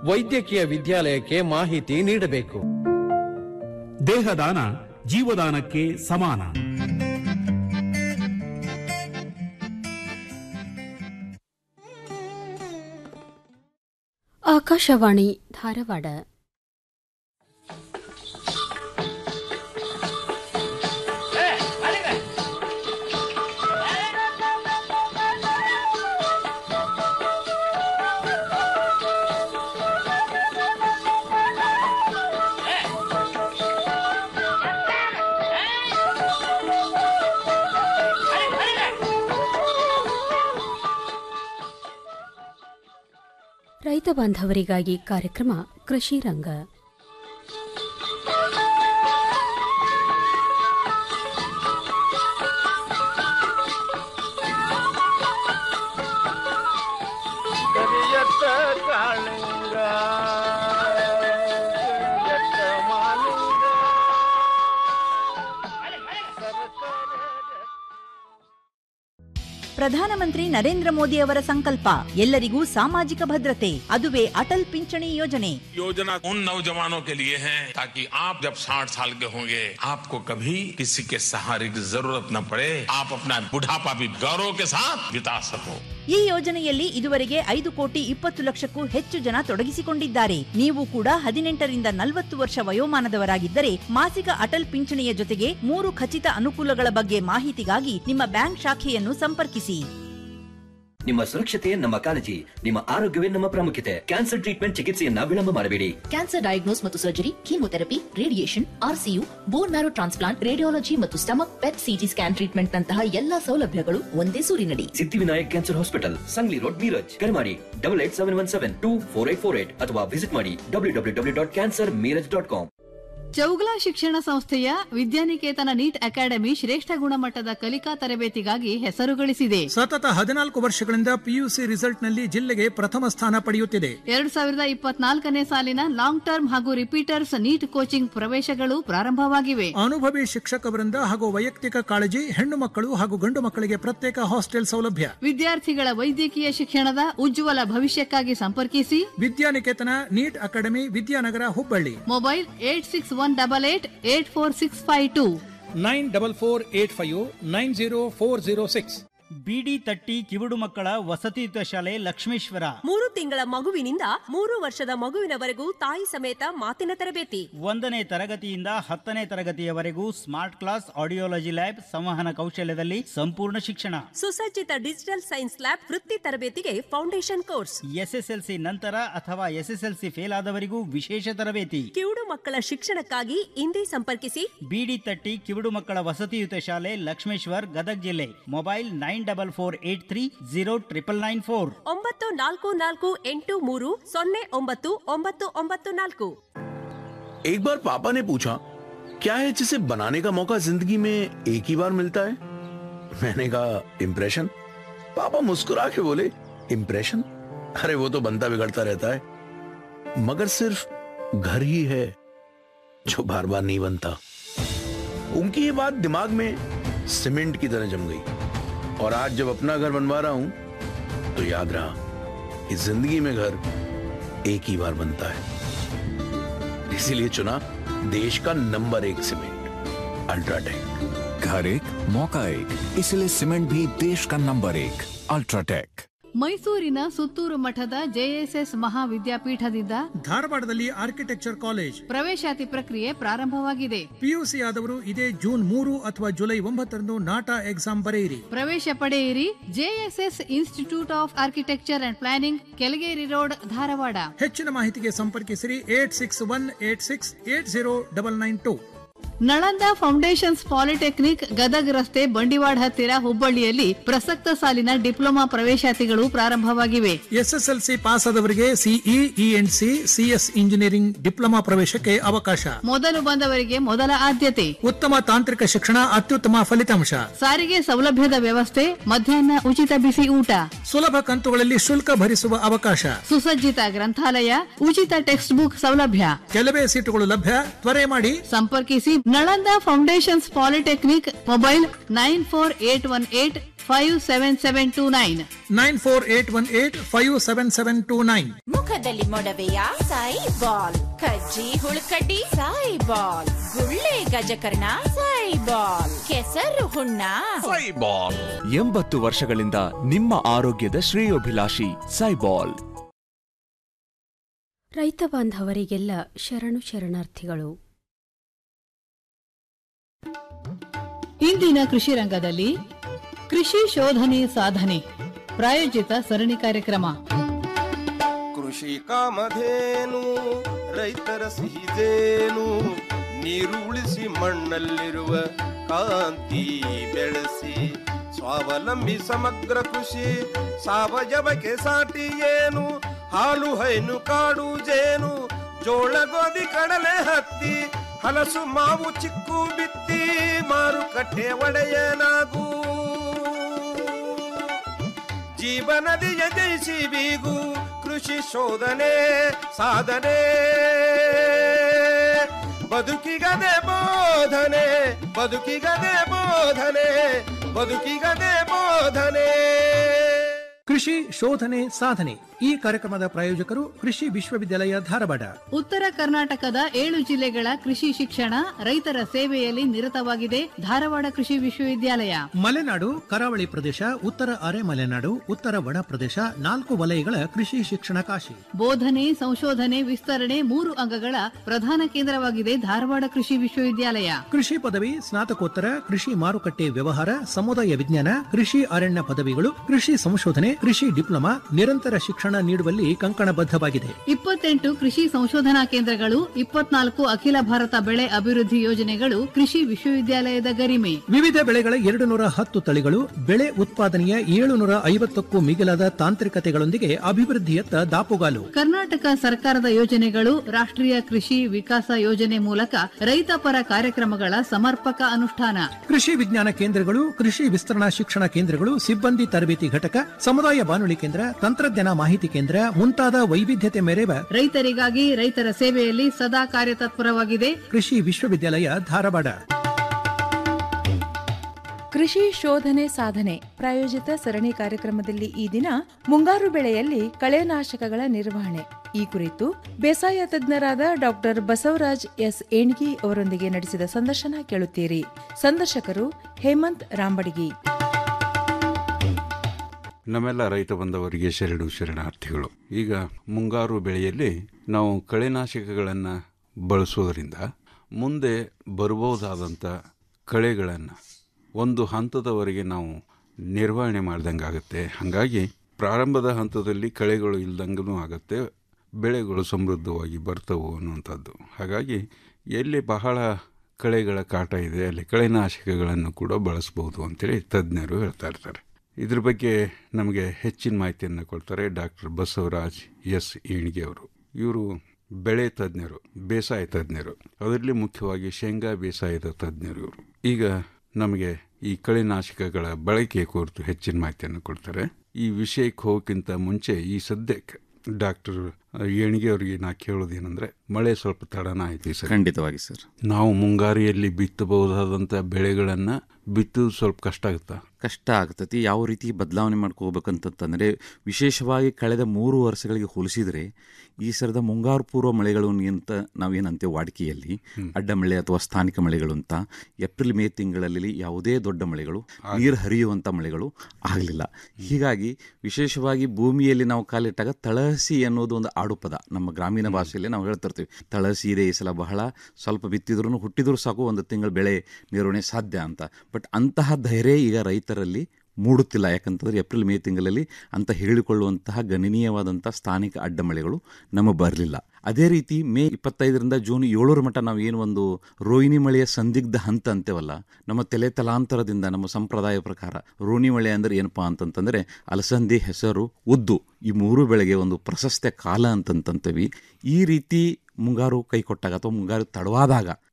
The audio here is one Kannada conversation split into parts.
ವೈದ್ಯಕೀಯ ವಿದ್ಯಾಲಯಕ್ಕೆ ಮಾಹಿತಿ ನೀಡಬೇಕು ದೇಹದಾನ ಜೀವದಾನಕ್ಕೆ ಸಮಾನ ಆಕಾಶವಾಣಿ ಧಾರವಾಡ ರೈತ ಬಾಂಧವರಿಗಾಗಿ ಕಾರ್ಯಕ್ರಮ ಕೃಷಿ ರಂಗ ಕರಿಯತ್ತ ಕಾಳಿಂಗ ಕರಿಯತ್ತ ಮಾಲಿಂಗ ಪ್ರಧಾನಮಂತ್ರಿ ನರೇಂದ್ರ ಮೋದಿ ಅವರ ಸಂಕಲ್ಪ ಎಲ್ಲರಿಗೂ ಸಾಮಾಜಿಕ ಭದ್ರತೆ ಅದುವೇ ಅಟಲ್ ಪಿಂಚಣಿ ಯೋಜನೆ योजना उन नौजवानों के लिए है ताकि आप जब 60 साल के होंगे आपको कभी किसी के सहारे की जरूरत न पड़े आप अपना बुढ़ापा भी गौरव के साथ बिता सको ಈ ಯೋಜನೆಯಲ್ಲಿ ಇದುವರೆಗೆ ಐದು ಕೋಟಿ ಇಪ್ಪತ್ತು ಲಕ್ಷಕ್ಕೂ ಹೆಚ್ಚು ಜನ ತೊಡಗಿಸಿಕೊಂಡಿದ್ದಾರೆ ನೀವು ಕೂಡ ಹದಿನೆಂಟರಿಂದ ನಲವತ್ತು ವರ್ಷ ವಯೋಮಾನದವರಾಗಿದ್ದರೆ ಮಾಸಿಕ ಅಟಲ್ ಪಿಂಚಣಿಯ ಜೊತೆಗೆ ಮೂರು ಖಚಿತ ಅನುಕೂಲಗಳ ಬಗ್ಗೆ ಮಾಹಿತಿಗಾಗಿ ನಿಮ್ಮ ಬ್ಯಾಂಕ್ ಶಾಖೆಯನ್ನು ಸಂಪರ್ಕಿಸಿ ನಿಮ್ಮ ಸುರಕ್ಷತೆ ನಮ್ಮ ಕಾಳಜಿ ನಿಮ್ಮ ಆರೋಗ್ಯವೇ ನಮ್ಮ ಪ್ರಾಮುಖ್ಯತೆ ಕ್ಯಾನ್ಸರ್ ಟ್ರೀಟ್ಮೆಂಟ್ ಚಿಕಿತ್ಸೆಯನ್ನ ವಿಳಂಬ ಮಾಡಬೇಡಿ ಕ್ಯಾನ್ಸರ್ ಡಯಾಗ್ನೋಸ್ ಮತ್ತು surgery chemotherapy radiation RCU bone marrow transplant radiology ಮತ್ತು stomach PET CT scan treatment ನಂತಹ ಎಲ್ಲಾ ಸೌಲಭ್ಯಗಳು ಒಂದೇ ಸೂರಿನಡಿ Siddhivinayak cancer hospital Sangli road Miraj ಕರೆ ಮಾಡಿ double eight seven one seven two four eight four eight ಅಥವಾ ವಿಸಿಟ್ ಮಾಡಿ W W W dot cancer Miraj dot com Chougala ಶಿಕ್ಷಣ ಸಂಸ್ಥೆಯ ವಿದ್ಯಾನಿಕೇತನ ನೀಟ್ ಅಕಾಡೆಮಿ ಶ್ರೇಷ್ಠ ಗುಣಮಟ್ಟದ ಕಲಿಕಾ ತರಬೇತಿಗಾಗಿ ಹೆಸರು ಗಳಿಸಿದೆ ಸತತ ಹದಿನಾಲ್ಕು ವರ್ಷಗಳಿಂದ ಪಿಯುಸಿ ರಿಸಲ್ಟ್ನಲ್ಲಿ ಜಿಲ್ಲೆಗೆ ಪ್ರಥಮ ಸ್ಥಾನ ಪಡೆಯುತ್ತಿದೆ ಎರಡ್ ಸಾವಿರದ ಇಪ್ಪತ್ನಾಲ್ಕನೇ ಸಾಲಿನ ಲಾಂಗ್ ಟರ್ಮ್ ಹಾಗೂ ರಿಪೀಟರ್ಸ್ ನೀಟ್ ಕೋಚಿಂಗ್ ಪ್ರವೇಶಗಳು ಪ್ರಾರಂಭವಾಗಿವೆ ಅನುಭವಿ ಶಿಕ್ಷಕವರಿಂದ ಹಾಗೂ ವೈಯಕ್ತಿಕ ಕಾಳಜಿ ಹೆಣ್ಣು ಮಕ್ಕಳು ಹಾಗೂ ಗಂಡು ಮಕ್ಕಳಿಗೆ ಪ್ರತ್ಯೇಕ ಹಾಸ್ಟೆಲ್ ಸೌಲಭ್ಯ ವಿದ್ಯಾರ್ಥಿಗಳ ವೈದ್ಯಕೀಯ ಶಿಕ್ಷಣದ ಉಜ್ವಲ ಭವಿಷ್ಯಕ್ಕಾಗಿ ಸಂಪರ್ಕಿಸಿ Vidyaniketan NEET academy Vidyanagar Hubballi mobile eight six one double eight eight four six five two nine double four eight five nine zero four zero six ಬಿಡಿ ತಟ್ಟಿ ಕಿವುಡು ಮಕ್ಕಳ ವಸತಿಯುತ ಶಾಲೆ ಲಕ್ಷ್ಮೇಶ್ವರ ಮೂರು ತಿಂಗಳ ಮಗುವಿನಿಂದ ಮೂರು ವರ್ಷದ ಮಗುವಿನವರೆಗೂ ತಾಯಿ ಸಮೇತ ಮಾತಿನ ತರಬೇತಿ ಒಂದನೇ ತರಗತಿಯಿಂದ ಹತ್ತನೇ ತರಗತಿಯವರೆಗೂ ಸ್ಮಾರ್ಟ್ ಕ್ಲಾಸ್ ಆಡಿಯೋಲಜಿ ಲ್ಯಾಬ್ ಸಂವಹನ ಕೌಶಲ್ಯದಲ್ಲಿ ಸಂಪೂರ್ಣ ಶಿಕ್ಷಣ ಸುಸಜ್ಜಿತ ಡಿಜಿಟಲ್ ಸೈನ್ಸ್ ಲ್ಯಾಬ್ ವೃತ್ತಿ ತರಬೇತಿಗೆ ಫೌಂಡೇಶನ್ ಕೋರ್ಸ್ ಎಸ್ಎಸ್ಎಲ್ಸಿ ನಂತರ ಅಥವಾ ಎಸ್ಎಸ್ಎಲ್ಸಿ ಫೇಲ್ ಆದವರಿಗೂ ವಿಶೇಷ ತರಬೇತಿ ಕಿವುಡು ಮಕ್ಕಳ ಶಿಕ್ಷಣಕ್ಕಾಗಿ ಇಂದೇ ಸಂಪರ್ಕಿಸಿ ಬಿಡಿ ತಟ್ಟಿ ಕಿವುಡು ಮಕ್ಕಳ ವಸತಿಯುತ ಶಾಲೆ ಲಕ್ಷ್ಮೇಶ್ವರ್ ಗದಗ್ ಜಿಲ್ಲೆ mobile nine double four eight three zero triple nine four ಒಂಬತ್ತು ನಾಲ್ಕು ನಾಲ್ಕು ಎಂಟು ಮೂರು ಸೊನ್ನೆ ಒಂಬತ್ತು ಒಂಬತ್ತು ಒಂಬತ್ತು ನಾಲ್ಕು एक बार पापा ने पूछा क्या है जिसे बनाने का मौका जिंदगी में एक ही बार मिलता है मैंने कहा इम्प्रेशन पापा मुस्कुरा के बोले इम्प्रेशन अरे वो तो बनता बिगड़ता रहता है मगर सिर्फ घर ही है जो बार बार नहीं बनता उनकी ये बात दिमाग में सीमेंट की तरह जम गई और आज जब अपना घर बनवा रहा हूं तो याद रहा कि जिंदगी में घर एक ही बार बनता है इसीलिए चुना देश का नंबर एक सीमेंट अल्ट्राटेक घर एक मौका एक इसलिए सीमेंट भी देश का नंबर एक अल्ट्राटेक ಮೈಸೂರಿನ ಸುತ್ತೂರು ಮಠದ ಜೆಎಸ್ಎಸ್ ಮಹಾವಿದ್ಯಾಪೀಠದಿಂದ ಧಾರವಾಡದಲ್ಲಿ ಆರ್ಕಿಟೆಕ್ಚರ್ ಕಾಲೇಜ್ ಪ್ರವೇಶಾತಿ ಪ್ರಕ್ರಿಯೆ ಪ್ರಾರಂಭವಾಗಿದೆ ಪಿಯುಸಿ ಆದವರು ಇದೇ ಜೂನ್ ಮೂರು ಅಥವಾ ಜುಲೈ ಒಂಬತ್ತರಂದು ನಾಟಾ ಎಕ್ಸಾಮ್ ಬರೆಯಿರಿ ಪ್ರವೇಶ ಪಡೆಯಿರಿ JSS institute of architecture and planning Kelageri road Dharwad ಹೆಚ್ಚಿನ ಮಾಹಿತಿಗೆ ಸಂಪರ್ಕಿಸಿರಿ eight six one eight six eight zero double nine two Nalanda foundations polytechnic Gadag ರಸ್ತೆ ಬಂಡಿವಾಡ್ ಹತ್ತಿರ ಹುಬ್ಬಳ್ಳಿಯಲ್ಲಿ ಪ್ರಸಕ್ತ ಸಾಲಿನ ಡಿಪ್ಲೊಮಾ ಪ್ರವೇಶಾತಿಗಳು ಪ್ರಾರಂಭವಾಗಿವೆ ಎಸ್ಎಸ್ಎಲ್ಸಿ ಪಾಸ್ ಆದವರಿಗೆ CE E and C CS engineering diploma ಪ್ರವೇಶಕ್ಕೆ ಅವಕಾಶ ಮೊದಲು ಬಂದವರಿಗೆ ಮೊದಲ ಆದ್ಯತೆ ಉತ್ತಮ ತಾಂತ್ರಿಕ ಶಿಕ್ಷಣ ಅತ್ಯುತ್ತಮ ಫಲಿತಾಂಶ ಸಾರಿಗೆ ಸೌಲಭ್ಯದ ವ್ಯವಸ್ಥೆ ಮಧ್ಯಾಹ್ನ ಉಚಿತ ಬಿಸಿ ಊಟ ಸುಲಭ ಕಂತುಗಳಲ್ಲಿ ಶುಲ್ಕ ಭರಿಸುವ ಅವಕಾಶ ಸುಸಜ್ಜಿತ ಗ್ರಂಥಾಲಯ ಉಚಿತ ಟೆಕ್ಸ್ಟ್ ಬುಕ್ ಸೌಲಭ್ಯ ಕೆಲವೇ ಸೀಟುಗಳು ಲಭ್ಯ ತ್ವರೆ ಮಾಡಿ ಸಂಪರ್ಕಿಸಿ Nalanda foundations polytechnic mobile nine four eight one eight five seven seven two nine nine four eight one eight five seven seven two nine ಮುಖದಲ್ಲಿ ಮೊಡವೆಯ ಸಾಯಿ ಬಾಲ್ ಕಜ್ಜಿ ಹುಳುಕಡ್ಡಿ ಸಾಯಿ ಬಾಲ್ ಗುಳ್ಳೆ ಗಜಕರ್ಣ ಸಾಯಿ ಬಾಲ್ ಕೆಸರು ಹುಣ್ಣ ಸೈಬಾಲ್ ಎಂಬತ್ತು ವರ್ಷಗಳಿಂದ ನಿಮ್ಮ ಆರೋಗ್ಯದ ಶ್ರೇಯೋಭಿಲಾಷಿ ಸೈಬಾಲ್ ರೈತ ಬಾಂಧವರಿಗೆಲ್ಲ ಶರಣು ಶರಣಾರ್ಥಿಗಳು ಇಂದಿನ ಕೃಷಿ ರಂಗದಲ್ಲಿ ಕೃಷಿ ಶೋಧನೆ ಸಾಧನೆ ಪ್ರಾಯೋಜಿತ ಸರಣಿ ಕಾರ್ಯಕ್ರಮ ಕೃಷಿ ಕಾಮಧೇನು ರೈತರ ಸಿಹಿದೇನು ನೀರು ಉಳಿಸಿ ಮಣ್ಣಲ್ಲಿರುವ ಕಾಂತಿ ಬೆಳೆಸಿ ಸ್ವಾವಲಂಬಿ ಸಮಗ್ರ ಕೃಷಿ ಸಾವಯವಕ್ಕೆ ಸಾಟಿ ಏನು ಹಾಲು ಹೈನು ಕಾಡು ಜೇನು ಜೋಳ ಗೋಧಿ ಕಡಲೆ ಹತ್ತಿ ಹಲಸು ಮಾವು ಚಿಕ್ಕು ಬಿತ್ತಿ ಮಾರುಕಟ್ಟೆ ಒಡೆಯನಾಗೂ ಜೀವನದಿಯ ಜಯಿಸಿ ಬೀಗು ಕೃಷಿ ಶೋಧನೆ ಸಾಧನೆ ಬದುಕಿಗದೆ ಬೋಧನೆ ಬದುಕಿಗದೆ ಬೋಧನೆ ಬದುಕಿಗದೆ ಬೋಧನೆ ಕೃಷಿ ಶೋಧನೆ ಸಾಧನೆ ಈ ಕಾರ್ಯಕ್ರಮದ ಪ್ರಾಯೋಜಕರು ಕೃಷಿ ವಿಶ್ವವಿದ್ಯಾಲಯ ಧಾರವಾಡ ಉತ್ತರ ಕರ್ನಾಟಕದ ಏಳು ಜಿಲ್ಲೆಗಳ ಕೃಷಿ ಶಿಕ್ಷಣ ರೈತರ ಸೇವೆಯಲ್ಲಿ ನಿರತವಾಗಿದೆ ಧಾರವಾಡ ಕೃಷಿ ವಿಶ್ವವಿದ್ಯಾಲಯ ಮಲೆನಾಡು ಕರಾವಳಿ ಪ್ರದೇಶ ಉತ್ತರ ಅರೆ ಮಲೆನಾಡು ಉತ್ತರ ಒಣ ಪ್ರದೇಶ ನಾಲ್ಕು ವಲಯಗಳ ಕೃಷಿ ಶಿಕ್ಷಣ ಕಾಶಿ ಬೋಧನೆ ಸಂಶೋಧನೆ ವಿಸ್ತರಣೆ ಮೂರು ಅಂಗಗಳ ಪ್ರಧಾನ ಕೇಂದ್ರವಾಗಿದೆ ಧಾರವಾಡ ಕೃಷಿ ವಿಶ್ವವಿದ್ಯಾಲಯ ಕೃಷಿ ಪದವಿ ಸ್ನಾತಕೋತ್ತರ ಕೃಷಿ ಮಾರುಕಟ್ಟೆ ವ್ಯವಹಾರ ಸಮುದಾಯ ವಿಜ್ಞಾನ ಕೃಷಿ ಅರಣ್ಯ ಪದವಿಗಳು ಕೃಷಿ ಸಂಶೋಧನೆ ಕೃಷಿ ಡಿಪ್ಲೊಮಾ ನಿರಂತರ ಶಿಕ್ಷಣ ನೀಡುವಲ್ಲಿ ಕಂಕಣಬದ್ಧವಾಗಿದೆ ಇಪ್ಪತ್ತೆಂಟು ಕೃಷಿ ಸಂಶೋಧನಾ ಕೇಂದ್ರಗಳು ಇಪ್ಪತ್ನಾಲ್ಕು ಅಖಿಲ ಭಾರತ ಬೆಳೆ ಅಭಿವೃದ್ಧಿ ಯೋಜನೆಗಳು ಕೃಷಿ ವಿಶ್ವವಿದ್ಯಾಲಯದ ಗರಿಮೆ ವಿವಿಧ ಬೆಳೆಗಳ ಎರಡು ನೂರ ಹತ್ತು ತಳಿಗಳು ಬೆಳೆ ಉತ್ಪಾದನೆಯ ಏಳುನೂರ ಐವತ್ತಕ್ಕೂ ಮಿಗಿಲಾದ ತಾಂತ್ರಿಕತೆಗಳೊಂದಿಗೆ ಅಭಿವೃದ್ಧಿಯತ್ತ ದಾಪುಗಾಲು ಕರ್ನಾಟಕ ಸರ್ಕಾರದ ಯೋಜನೆಗಳು ರಾಷ್ಟ್ರೀಯ ಕೃಷಿ ವಿಕಾಸ ಯೋಜನೆ ಮೂಲಕ ರೈತಪರ ಕಾರ್ಯಕ್ರಮಗಳ ಸಮರ್ಪಕ ಅನುಷ್ಠಾನ ಕೃಷಿ ವಿಜ್ಞಾನ ಕೇಂದ್ರಗಳು ಕೃಷಿ ವಿಸ್ತರಣಾ ಶಿಕ್ಷಣ ಕೇಂದ್ರಗಳು ಸಿಬ್ಬಂದಿ ತರಬೇತಿ ಘಟಕ ಸಮುದಾಯ ಬಾನುಲಿ ಕೇಂದ್ರ ತಂತ್ರಜ್ಞಾನ ಮಾಹಿತಿ ಕೇಂದ್ರ ಮುಂತಾದ ವೈವಿಧ್ಯತೆ ಮೆರೆವ ರೈತರಿಗಾಗಿ ರೈತರ ಸೇವೆಯಲ್ಲಿ ಸದಾ ಕಾರ್ಯತತ್ಪರವಾಗಿದೆ ಕೃಷಿ ವಿಶ್ವವಿದ್ಯಾಲಯ ಧಾರವಾಡ ಕೃಷಿ ಶೋಧನೆ ಸಾಧನೆ ಪ್ರಾಯೋಜಿತ ಸರಣಿ ಕಾರ್ಯಕ್ರಮದಲ್ಲಿ ಈ ದಿನ ಮುಂಗಾರು ಬೆಳೆಯಲ್ಲಿ ಕಳೆನಾಶಕಗಳ ನಿರ್ವಹಣೆ ಈ ಕುರಿತು ಬೇಸಾಯ ತಜ್ಞರಾದ ಡಾಕ್ಟರ್ ಬಸವರಾಜ್ ಎಸ್ ಏಣ್ಗಿ ಅವರೊಂದಿಗೆ ನಡೆಸಿದ ಸಂದರ್ಶನ ಕೇಳುತ್ತೀರಿ ಸಂದರ್ಶಕರು ಹೇಮಂತ್ ರಾಂಬಡಿಗಿ ನಮ್ಮೆಲ್ಲ ರೈತ ಬಂದವರಿಗೆ ಶರಣು ಶರಣಾರ್ಥಿಗಳು ಈಗ ಮುಂಗಾರು ಬೆಳೆಯಲ್ಲಿ ನಾವು ಕಳೆನಾಶಕಗಳನ್ನು ಬಳಸೋದ್ರಿಂದ ಮುಂದೆ ಬರಬಹುದಾದಂಥ ಕಳೆಗಳನ್ನು ಒಂದು ಹಂತದವರೆಗೆ ನಾವು ನಿರ್ವಹಣೆ ಮಾಡ್ದಂಗೆ ಆಗುತ್ತೆ ಹಾಗಾಗಿ ಪ್ರಾರಂಭದ ಹಂತದಲ್ಲಿ ಕಳೆಗಳು ಇಲ್ದಂಗೂ ಆಗುತ್ತೆ ಬೆಳೆಗಳು ಸಮೃದ್ಧವಾಗಿ ಬರ್ತವು ಅನ್ನುವಂಥದ್ದು ಹಾಗಾಗಿ ಎಲ್ಲಿ ಬಹಳ ಕಳೆಗಳ ಕಾಟ ಇದೆ ಅಲ್ಲಿ ಕಳೆನಾಶಕಗಳನ್ನು ಕೂಡ ಬಳಸ್ಬೋದು ಅಂತೇಳಿ ತಜ್ಞರು ಹೇಳ್ತಾ ಇರ್ತಾರೆ ಇದ್ರ ಬಗ್ಗೆ ನಮಗೆ ಹೆಚ್ಚಿನ ಮಾಹಿತಿಯನ್ನು ಕೊಡ್ತಾರೆ ಡಾಕ್ಟರ್ ಬಸವರಾಜ್ ಎಸ್ ಈಣಿಗೆ ಅವರು ಇವರು ಬೆಳೆ ತಜ್ಞರು ಬೇಸಾಯ ತಜ್ಞರು ಅದರಲ್ಲಿ ಮುಖ್ಯವಾಗಿ ಶೇಂಗಾ ಬೇಸಾಯದ ತಜ್ಞರು ಇವರು ಈಗ ನಮಗೆ ಈ ಕಳೆನಾಶಕಗಳ ಬಳಕೆ ಕುರಿತು ಹೆಚ್ಚಿನ ಮಾಹಿತಿಯನ್ನು ಕೊಡ್ತಾರೆ ಈ ವಿಷಯಕ್ಕೆ ಹೋಗೋಕ್ಕಿಂತ ಮುಂಚೆ ಈ ಸದ್ಯಕ್ಕೆ ಡಾಕ್ಟರ್ ಏಣಿಗೆ ಅವರಿಗೆ ನಾ ಕೇಳೋದೇನೆಂದ್ರೆ ಮಳೆ ಸ್ವಲ್ಪ ತಡನ ಆಯ್ತು ಸರ್ ಖಂಡಿತವಾಗಿ ಸರ್ ನಾವು ಮುಂಗಾರಿಯಲ್ಲಿ ಬಿತ್ತಬಹುದಾದಂಥ ಬೆಳೆಗಳನ್ನು ಬಿತ್ತುವುದು ಸ್ವಲ್ಪ ಕಷ್ಟ ಆಗುತ್ತಾ ಕಷ್ಟ ಆಗ್ತತಿ ಯಾವ ರೀತಿ ಬದಲಾವಣೆ ಮಾಡ್ಕೋಬೇಕಂತಂದರೆ ವಿಶೇಷವಾಗಿ ಕಳೆದ ಮೂರು ವರ್ಷಗಳಿಗೆ ಹೋಲಿಸಿದರೆ ಈ ಸರದ ಮುಂಗಾರು ಪೂರ್ವ ಮಳೆಗಳು ಅಂತ ನಾವೇನಂತೇವೆ ವಾಡಿಕೆಯಲ್ಲಿ ಅಡ್ಡ ಮಳೆ ಅಥವಾ ಸ್ಥಾನಿಕ ಮಳೆಗಳು ಅಂತ ಏಪ್ರಿಲ್ ಮೇ ತಿಂಗಳಲ್ಲಿ ಯಾವುದೇ ದೊಡ್ಡ ಮಳೆಗಳು ನೀರು ಹರಿಯುವಂಥ ಮಳೆಗಳು ಆಗಲಿಲ್ಲ ಹೀಗಾಗಿ ವಿಶೇಷವಾಗಿ ಭೂಮಿಯಲ್ಲಿ ನಾವು ಕಾಲಿಟ್ಟಾಗ ತಳಹಸಿ ಅನ್ನೋದು ಒಂದು ಆಡುಪದ ನಮ್ಮ ಗ್ರಾಮೀಣ ಭಾಷೆಯಲ್ಲಿ ನಾವು ಹೇಳ್ತಿರ್ತೀವಿ ತಳಹಸಿ ಇದೆ ಈ ಸಲ ಬಹಳ ಸ್ವಲ್ಪ ಬಿತ್ತಿದ್ರು ಹುಟ್ಟಿದ್ರು ಸಾಕು ಒಂದು ತಿಂಗಳ ಬೆಳೆ ನಿರ್ವಹಣೆ ಸಾಧ್ಯ ಅಂತ ಬಟ್ ಅಂತಹ ಧೈರ್ಯ ಈಗ ರೈತರಲ್ಲಿ ಮೂಡುತ್ತಿಲ್ಲ ಯಾಕಂತಂದರೆ ಏಪ್ರಿಲ್ ಮೇ ತಿಂಗಳಲ್ಲಿ ಅಂತ ಹೇಳಿಕೊಳ್ಳುವಂತಹ ಗಣನೀಯವಾದಂಥ ಸ್ಥಾನಿಕ ಅಡ್ಡ ಮಳೆಗಳು ನಮಗೆ ಬರಲಿಲ್ಲ ಅದೇ ರೀತಿ ಮೇ ಇಪ್ಪತ್ತೈದರಿಂದ ಜೂನ್ ಏಳರ ಮಟ್ಟ ನಾವು ಏನು ಒಂದು ರೋಹಿಣಿ ಮಳೆಯ ಸಂದಿಗ್ಧ ಹಂತ ಅಂತೇವಲ್ಲ ನಮ್ಮ ತಲೆ ತಲಾಂತರದಿಂದ ನಮ್ಮ ಸಂಪ್ರದಾಯ ಪ್ರಕಾರ ರೋಹಿಣಿ ಮಳೆ ಅಂದರೆ ಏನಪ್ಪಾ ಅಂತಂತಂದರೆ ಅಲಸಂದಿ ಹೆಸರು ಉದ್ದು ಈ ಮೂರು ಬೆಳೆಗೆ ಒಂದು ಪ್ರಶಸ್ತ ಕಾಲ ಅಂತಂತಂತೀವಿ ಈ ರೀತಿ ಮುಂಗಾರು ಕೈ ಕೊಟ್ಟಾಗ ಅಥವಾ ಮುಂಗಾರು ತಡವಾದಾಗ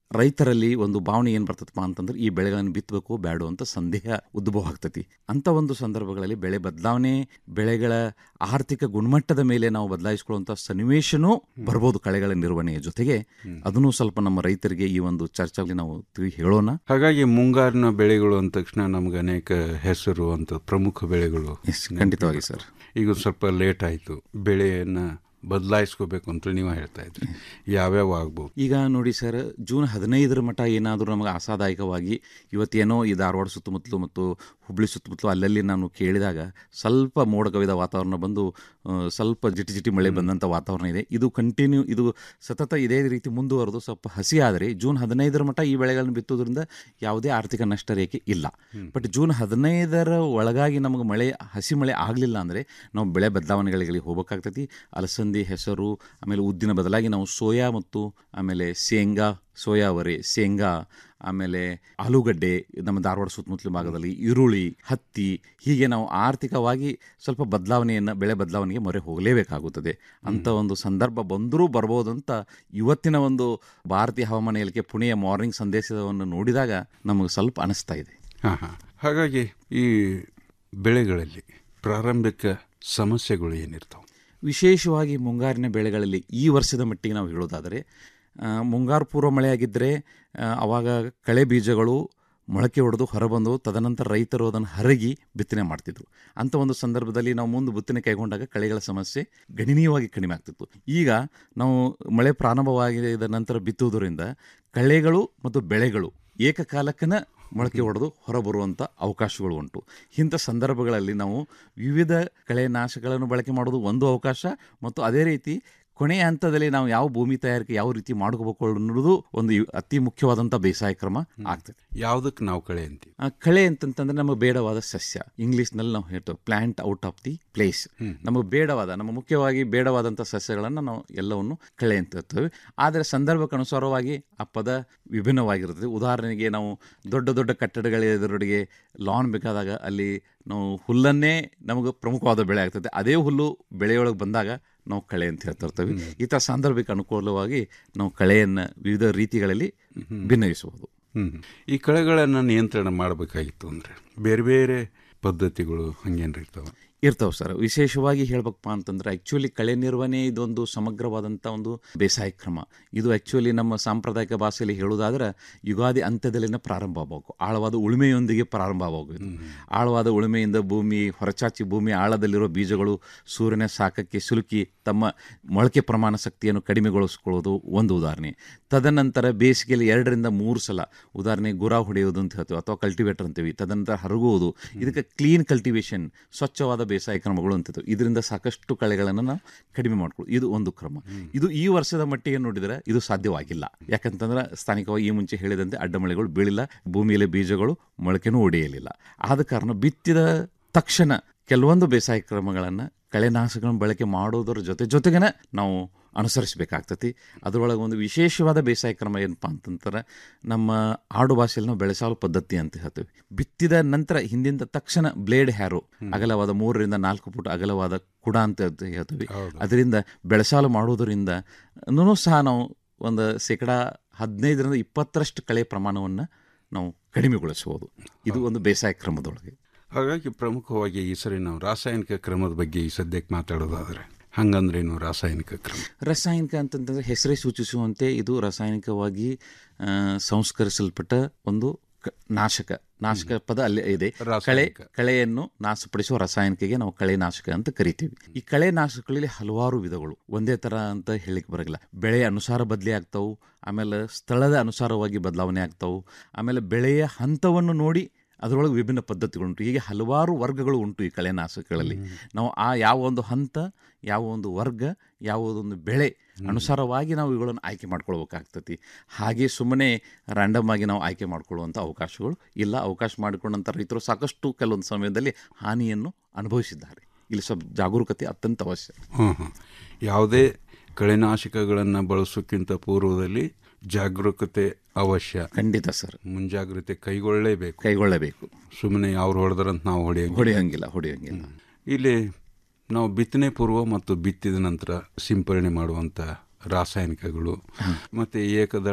ರೈತರಲ್ಲಿ ಒಂದು ಭಾವನೆ ಏನು ಬರ್ತದಪ್ಪ ಅಂತಂದ್ರೆ ಈ ಬೆಳೆಗಳನ್ನು ಬಿತ್ತಬೇಕು ಬೇಡ ಅಂತ ಸಂದೇಹ ಉದ್ಭವ ಆಗ್ತತಿ ಅಂತ ಒಂದು ಸಂದರ್ಭಗಳಲ್ಲಿ ಬೆಳೆ ಬದಲಾವಣೆ ಬೆಳೆಗಳ ಆರ್ಥಿಕ ಗುಣಮಟ್ಟದ ಮೇಲೆ ನಾವು ಬದಲಾಯಿಸಿಕೊಳ್ಳುವಂಥ ಸನ್ನಿವೇಶನೂ ಬರ್ಬೋದು ಕಳೆಗಳ ನಿರ್ವಹಣೆಯ ಜೊತೆಗೆ ಅದನ್ನು ಸ್ವಲ್ಪ ನಮ್ಮ ರೈತರಿಗೆ ಈ ಒಂದು ಚರ್ಚೆಯಲ್ಲಿ ನಾವು ತಿಳಿ ಹೇಳೋಣ ಹಾಗಾಗಿ ಮುಂಗಾರಿನ ಬೆಳೆಗಳು ಅಂದ ತಕ್ಷಣ ನಮ್ಗೆ ಅನೇಕ ಹೆಸರು ಅಂತ ಪ್ರಮುಖ ಬೆಳೆಗಳು ಖಂಡಿತವಾಗಿ ಸರ್ ಈಗ ಒಂದ್ ಸ್ವಲ್ಪ ಲೇಟ್ ಆಯಿತು ಬೆಳೆಯನ್ನ ಬದಲಾಯಿಸ್ಕೋಬೇಕು ಅಂತ ನೀವು ಹೇಳ್ತಾ ಇದ್ರಿ ಯಾವ್ಯಾವ ಆಗ್ಬೋದು ಈಗ ನೋಡಿ ಸರ್ ಜೂನ್ ಹದಿನೈದರ ಮಟ್ಟ ಏನಾದರೂ ನಮಗೆ ಆಸಾದಾಯಕವಾಗಿ ಇವತ್ತೇನೋ ಈ ಧಾರವಾಡ ಸುತ್ತಮುತ್ತಲು ಮತ್ತು ಹುಬ್ಳಿ ಸುತ್ತಮುತ್ತಲು ಅಲ್ಲಲ್ಲಿ ನಾನು ಕೇಳಿದಾಗ ಸ್ವಲ್ಪ ಮೋಡ ಕವಿದ ವಾತಾವರಣ ಬಂದು ಆ, ಸ್ವಲ್ಪ ಜಿಟಿ ಜಿಟಿ ಮಳೆ ಬಂದಂಥ ವಾತಾವರಣ ಇದೆ ಇದು ಕಂಟಿನ್ಯೂ ಇದು ಸತತ ಇದೇ ರೀತಿ ಮುಂದುವರೆದು ಸ್ವಲ್ಪ ಹಸಿ ಆದರೆ ಜೂನ್ ಹದಿನೈದರ ಮಟ್ಟ ಈ ಬೆಳೆಗಳನ್ನು ಬಿತ್ತೋದ್ರಿಂದ ಯಾವುದೇ ಆರ್ಥಿಕ ನಷ್ಟ ರೇಖೆ ಇಲ್ಲ ಬಟ್ ಜೂನ್ ಹದಿನೈದರ ಒಳಗಾಗಿ ನಮಗೆ ಮಳೆ ಹಸಿ ಮಳೆ ಆಗಲಿಲ್ಲ ಅಂದರೆ ನಾವು ಬೆಳೆ ಬದಲಾವಣೆಗಳಿಗೆ ಹೋಗಬೇಕಾಗ್ತೈತಿ ಅಲಸಂದಿ ಹೆಸರು ಆಮೇಲೆ ಉದ್ದಿನ ಬದಲಾಗಿ ನಾವು ಸೋಯಾ ಮತ್ತು ಆಮೇಲೆ ಶೇಂಗಾ ಸೋಯಾವರೆ ಶೇಂಗಾ ಆಮೇಲೆ ಆಲೂಗಡ್ಡೆ ನಮ್ಮ ಧಾರವಾಡ ಸುತ್ತಮುತ್ತಲ ಭಾಗದಲ್ಲಿ ಈರುಳ್ಳಿ ಹತ್ತಿ ಹೀಗೆ ನಾವು ಆರ್ಥಿಕವಾಗಿ ಸ್ವಲ್ಪ ಬದಲಾವಣೆಯನ್ನು ಬೆಳೆ ಬದಲಾವಣೆಗೆ ಮೊರೆ ಹೋಗಲೇಬೇಕಾಗುತ್ತದೆ ಅಂತ ಒಂದು ಸಂದರ್ಭ ಬಂದರೂ ಬರ್ಬೋದಂತ ಇವತ್ತಿನ ಒಂದು ಭಾರತೀಯ ಹವಾಮಾನ ಇಲಾಖೆ ಪುಣೆಯ ಮಾರ್ನಿಂಗ್ ಸಂದೇಶವನ್ನು ನೋಡಿದಾಗ ನಮಗೆ ಸ್ವಲ್ಪ ಅನಿಸ್ತಾ ಇದೆ ಹಾಂ ಹಾಂ ಹಾಗಾಗಿ ಈ ಬೆಳೆಗಳಲ್ಲಿ ಪ್ರಾರಂಭಿಕ ಸಮಸ್ಯೆಗಳು ಏನಿರ್ತಾವೆ ವಿಶೇಷವಾಗಿ ಮುಂಗಾರಿನ ಬೆಳೆಗಳಲ್ಲಿ ಈ ವರ್ಷದ ಮಟ್ಟಿಗೆ ನಾವು ಹೇಳೋದಾದರೆ ಆ, ಮುಂಗಾರು ಪೂರ್ವ ಮಳೆಯಾಗಿದ್ದರೆ ಆ, ಅವಾಗ ಕಳೆ ಬೀಜಗಳು ಮೊಳಕೆ ಹೊಡೆದು ಹೊರಬಂದು ತದನಂತರ ರೈತರು ಅದನ್ನು ಹರಗಿ ಬಿತ್ತನೆ ಮಾಡ್ತಿದ್ರು ಅಂಥ ಒಂದು ಸಂದರ್ಭದಲ್ಲಿ ನಾವು ಮುಂದೆ ಬಿತ್ತನೆ ಕೈಗೊಂಡಾಗ ಕಳೆಗಳ ಸಮಸ್ಯೆ ಗಣನೀಯವಾಗಿ ಕಡಿಮೆ ಆಗ್ತಿತ್ತು ಈಗ ನಾವು ಮಳೆ ಪ್ರಾರಂಭವಾಗಿದ ನಂತರ ಬಿತ್ತುವುದರಿಂದ ಕಳೆಗಳು ಮತ್ತು ಬೆಳೆಗಳು ಏಕಕಾಲಕ್ಕನ ಮೊಳಕೆ ಹೊಡೆದು ಹೊರಬರುವಂಥ ಅವಕಾಶಗಳು ಉಂಟು ಇಂಥ ಸಂದರ್ಭಗಳಲ್ಲಿ ನಾವು ವಿವಿಧ ಕಳೆನಾಶಗಳನ್ನು ಬಳಕೆ ಮಾಡೋದು ಒಂದು ಅವಕಾಶ ಮತ್ತು ಅದೇ ರೀತಿ ಕೊನೆಯ ಹಂತದಲ್ಲಿ ನಾವು ಯಾವ ಭೂಮಿ ತಯಾರಿಕೆ ಯಾವ ರೀತಿ ಮಾಡ್ಕೋಬೇಕು ಅನ್ನೋದು ಒಂದು ಇವ್- ಅತಿ ಮುಖ್ಯವಾದಂಥ ಬೇಸಾಯ ಕ್ರಮ ಆಗ್ತದೆ ಯಾವುದಕ್ಕೆ ನಾವು ಕಳೆ ಅಂತೀವಿ ಆ ಕಳೆ ಅಂತಂತಂದ್ರೆ ನಮಗೆ ಬೇಡವಾದ ಸಸ್ಯ ಇಂಗ್ಲೀಷ್ನಲ್ಲಿ ನಾವು ಹೇಳ್ತೇವೆ plant out of the place ನಮಗೆ ಬೇಡವಾದ ನಮ್ಮ ಮುಖ್ಯವಾಗಿ ಬೇಡವಾದಂಥ ಸಸ್ಯಗಳನ್ನು ನಾವು ಎಲ್ಲವನ್ನು ಕಳೆ ಅಂತ ಹೇಳ್ತೇವೆ ಆದರೆ ಸಂದರ್ಭಕ್ಕೆ ಅನುಸಾರವಾಗಿ ಆ ಪದ ವಿಭಿನ್ನವಾಗಿರ್ತದೆ ಉದಾಹರಣೆಗೆ ನಾವು ದೊಡ್ಡ ದೊಡ್ಡ ಕಟ್ಟಡಗಳ ಎದುರುಡಿಗೆ ಲಾನ್ ಬೇಕಾದಾಗ ಅಲ್ಲಿ ನಾವು ಹುಲ್ಲನ್ನೇ ನಮಗೆ ಪ್ರಮುಖವಾದ ಬೆಳೆ ಆಗ್ತದೆ ಅದೇ ಹುಲ್ಲು ಬೆಳೆಯೊಳಗೆ ಬಂದಾಗ ನಾವು ಕಳೆ ಅಂತ ಹೇಳ್ತಿರ್ತೇವೆ ಈ ಥರ ಸಾಂದರ್ಭಿಕ ಅನುಕೂಲವಾಗಿ ನಾವು ಕಳೆಯನ್ನು ವಿವಿಧ ರೀತಿಗಳಲ್ಲಿ ಭಿನ್ನಯಿಸಬಹುದು ಹ್ಮ್. ಈ ಕಳೆಗಳನ್ನು ನಿಯಂತ್ರಣ ಮಾಡಬೇಕಾಗಿತ್ತು ಅಂದರೆ ಬೇರೆ ಬೇರೆ ಪದ್ಧತಿಗಳು ಹಂಗೇನು ಇರ್ತಾವೆ ಇರ್ತಾವೆ ಸರ್ ವಿಶೇಷವಾಗಿ ಹೇಳ್ಬೇಕಪ್ಪ ಅಂತಂದ್ರೆ ಆ್ಯಕ್ಚುಲಿ ಕಳೆ ನಿರ್ವಹಣೆ ಇದೊಂದು ಸಮಗ್ರವಾದಂಥ ಒಂದು ಬೇಸಾಯ ಕ್ರಮ ಇದು ಆ್ಯಕ್ಚುಲಿ ನಮ್ಮ ಸಾಂಪ್ರದಾಯಿಕ ಭಾಷೆಯಲ್ಲಿ ಹೇಳೋದಾದ್ರೆ ಯುಗಾದಿ ಅಂತ್ಯದಲ್ಲಿನ ಪ್ರಾರಂಭ ಆಗಬೇಕು ಆಳವಾದ ಉಳುಮೆಯೊಂದಿಗೆ ಪ್ರಾರಂಭ ಆಗಬೇಕು ಆಳವಾದ ಉಳುಮೆಯಿಂದ ಭೂಮಿ ಹೊರಚಾಚಿ ಭೂಮಿ ಆಳದಲ್ಲಿರೋ ಬೀಜಗಳು ಸೂರ್ಯನ ಶಾಖಕ್ಕೆ ಸಿಲುಕಿ ತಮ್ಮ ಮೊಳಕೆ ಪ್ರಮಾಣ ಶಕ್ತಿಯನ್ನು ಕಡಿಮೆಗೊಳಿಸ್ಕೊಳ್ಳೋದು ಒಂದು ಉದಾಹರಣೆ ತದನಂತರ ಬೇಸಿಗೆಯಲ್ಲಿ ಎರಡರಿಂದ ಮೂರು ಸಲ ಉದಾಹರಣೆ ಗುರ ಹೊಡೆಯೋದು ಅಂತ ಹೇಳ್ತೀವಿ ಅಥವಾ ಕಲ್ಟಿವೇಟರ್ ಅಂತೀವಿ ತದನಂತರ ಹರಗುವುದು ಇದಕ್ಕೆ ಕ್ಲೀನ್ ಕಲ್ಟಿವೇಷನ್ ಸ್ವಚ್ಛವಾದ ಬೇಸಾಯ ಕ್ರಮಗಳು ಅಂತಿದ್ವು ಇದರಿಂದ ಸಾಕಷ್ಟು ಕಳೆಗಳನ್ನು ನಾವು ಕಡಿಮೆ ಮಾಡ್ಕೊಳ್ಳೋದು ಇದು ಒಂದು ಕ್ರಮ ಇದು ಈ ವರ್ಷದ ಮಟ್ಟಿಗೆ ನೋಡಿದರೆ ಇದು ಸಾಧ್ಯವಾಗಿಲ್ಲ ಯಾಕಂತಂದ್ರೆ ಸ್ಥಾನಿಕವಾಗಿ ಈ ಮುಂಚೆ ಹೇಳಿದಂತೆ ಅಡ್ಡಮಳೆಗಳು ಬೀಳಿಲ್ಲ ಭೂಮಿಯಲ್ಲಿ ಬೀಜಗಳು ಮೊಳಕೆನೂ ಒಡೆಯಲಿಲ್ಲ ಆದ ಕಾರಣ ಬಿತ್ತಿದ ತಕ್ಷಣ ಕೆಲವೊಂದು ಬೇಸಾಯ ಕ್ರಮಗಳನ್ನು ಕಳೆನಾಶಕಗಳನ್ನು ಬಳಕೆ ಮಾಡೋದರ ಜೊತೆ ಜೊತೆಗೇನೆ ನಾವು ಅನುಸರಿಸಬೇಕಾಗ್ತತಿ ಅದರೊಳಗೆ ಒಂದು ವಿಶೇಷವಾದ ಬೇಸಾಯ ಕ್ರಮ ಏನಪ್ಪ ಅಂತಂತಾರೆ ನಮ್ಮ ಆಡು ಭಾಷೆಯಲ್ಲಿ ನಾವು ಬೆಳೆಸಾಲು ಪದ್ಧತಿ ಅಂತ ಹೇಳ್ತೀವಿ ಬಿತ್ತಿದ ನಂತರ ಹಿಂದಿಂದ ತಕ್ಷಣ ಬ್ಲೇಡ್ ಹ್ಯಾರೋ ಅಗಲವಾದ ಮೂರರಿಂದ ನಾಲ್ಕು ಫುಟ್ ಅಗಲವಾದ ಕುಡ ಅಂತ ಹೇಳ್ತೀವಿ ಅದರಿಂದ ಬೆಳೆಸಾಲು ಮಾಡೋದರಿಂದ ನೂ ಸಹ ನಾವು ಒಂದು ಶೇಕಡ ಹದಿನೈದರಿಂದ ಇಪ್ಪತ್ತರಷ್ಟು ಕಳೆ ಪ್ರಮಾಣವನ್ನು ನಾವು ಕಡಿಮೆಗೊಳಿಸಬಹುದು ಇದು ಒಂದು ಬೇಸಾಯ ಕ್ರಮದೊಳಗೆ ಹಾಗಾಗಿ ಪ್ರಮುಖವಾಗಿ ಈ ಸರಿ ನಾವು ರಾಸಾಯನಿಕ ಕ್ರಮದ ಬಗ್ಗೆ ಈ ಸದ್ಯಕ್ಕೆ ಮಾತಾಡೋದಾದ್ರೆ ಹಂಗಂದ್ರೇನು ರಾಸಾಯನಿಕ ಕ್ರಮ ರಾಸಾಯನಿಕ ಅಂತಂತಂದರೆ ಹೆಸರೇ ಸೂಚಿಸುವಂತೆ ಇದು ರಾಸಾಯನಿಕವಾಗಿ ಆ, ಸಂಸ್ಕರಿಸಲ್ಪಟ್ಟ ಒಂದು ಕ- ನಾಶಕ ನಾಶಕ ಪದ ಅಲ್ಲಿ ಇದೆ ಕಳೆ ಕಳೆಯನ್ನು ನಾಶಪಡಿಸುವ ರಾಸಾಯನಿಕೆಗೆ ನಾವು ಕಳೆ ನಾಶಕ ಅಂತ ಕರಿತೀವಿ ಈ ಕಳೆ ನಾಶಕಗಳಲ್ಲಿ ಹಲವಾರು ವಿಧಗಳು ಒಂದೇ ತರ ಅಂತ ಹೇಳಿಕ್ ಬರಗಿಲ್ಲ ಬೆಳೆಯ ಅನುಸಾರ ಬದಲಿ ಆಗ್ತಾವು ಆಮೇಲೆ ಸ್ಥಳದ ಅನುಸಾರವಾಗಿ ಬದಲಾವಣೆ ಆಗ್ತಾವು ಆಮೇಲೆ ಬೆಳೆಯ ಹಂತವನ್ನು ನೋಡಿ ಅದರೊಳಗೆ ವಿಭಿನ್ನ ಪದ್ಧತಿಗಳುಂಟು ಹೀಗೆ ಹಲವಾರು ವರ್ಗಗಳು ಉಂಟು ಈ ಕಳೆನಾಶಕಗಳಲ್ಲಿ ನಾವು ಆ ಯಾವ ಒಂದು ಹಂತ ಯಾವ ಒಂದು ವರ್ಗ ಯಾವುದೊಂದು ಬೆಳೆ ಅನುಸಾರವಾಗಿ ನಾವು ಇವುಗಳನ್ನು ಆಯ್ಕೆ ಮಾಡ್ಕೊಳ್ಬೇಕಾಗ್ತತಿ ಹಾಗೆ ಸುಮ್ಮನೆ ರ್ಯಾಂಡಮ್ ಆಗಿ ನಾವು ಆಯ್ಕೆ ಮಾಡ್ಕೊಳ್ಳುವಂಥ ಅವಕಾಶಗಳು ಇಲ್ಲ ಅವಕಾಶ ಮಾಡಿಕೊಂಡಂಥ ರೈತರು ಸಾಕಷ್ಟು ಕೆಲವೊಂದು ಸಮಯದಲ್ಲಿ ಹಾನಿಯನ್ನು ಅನುಭವಿಸಿದ್ದಾರೆ ಇಲ್ಲಿ ಸ್ವಲ್ಪ ಜಾಗರೂಕತೆ ಅತ್ಯಂತ ಅವಶ್ಯ ಹ್ಮ್ ಹ್ಮ್. ಯಾವುದೇ ಕಳೆನಾಶಕಗಳನ್ನು ಬಳಸೋಕ್ಕಿಂತ ಪೂರ್ವದಲ್ಲಿ ಜಾಗರೂಕತೆ ಅವಶ್ಯ ಖಂಡಿತ ಸರ್ ಮುಂಜಾಗ್ರತೆ ಕೈಗೊಳ್ಳಲೇಬೇಕು ಕೈಗೊಳ್ಳಬೇಕು ಸುಮ್ಮನೆ ಅವ್ರು ಹೊಡೆದ್ರಂತ ನಾವು ಹೊಡೆಯಂಗಿಲ್ಲ ಹೊಡೆಯಂಗಿಲ್ಲ ಹೊಡೆಯಂಗಿಲ್ಲ ಇಲ್ಲಿ ನಾವು ಬಿತ್ತನೆ ಪೂರ್ವ ಮತ್ತು ಬಿತ್ತಿದ ನಂತರ ಸಿಂಪರಣೆ ಮಾಡುವಂಥ ರಾಸಾಯನಿಕಗಳು ಮತ್ತು ಏಕದಳ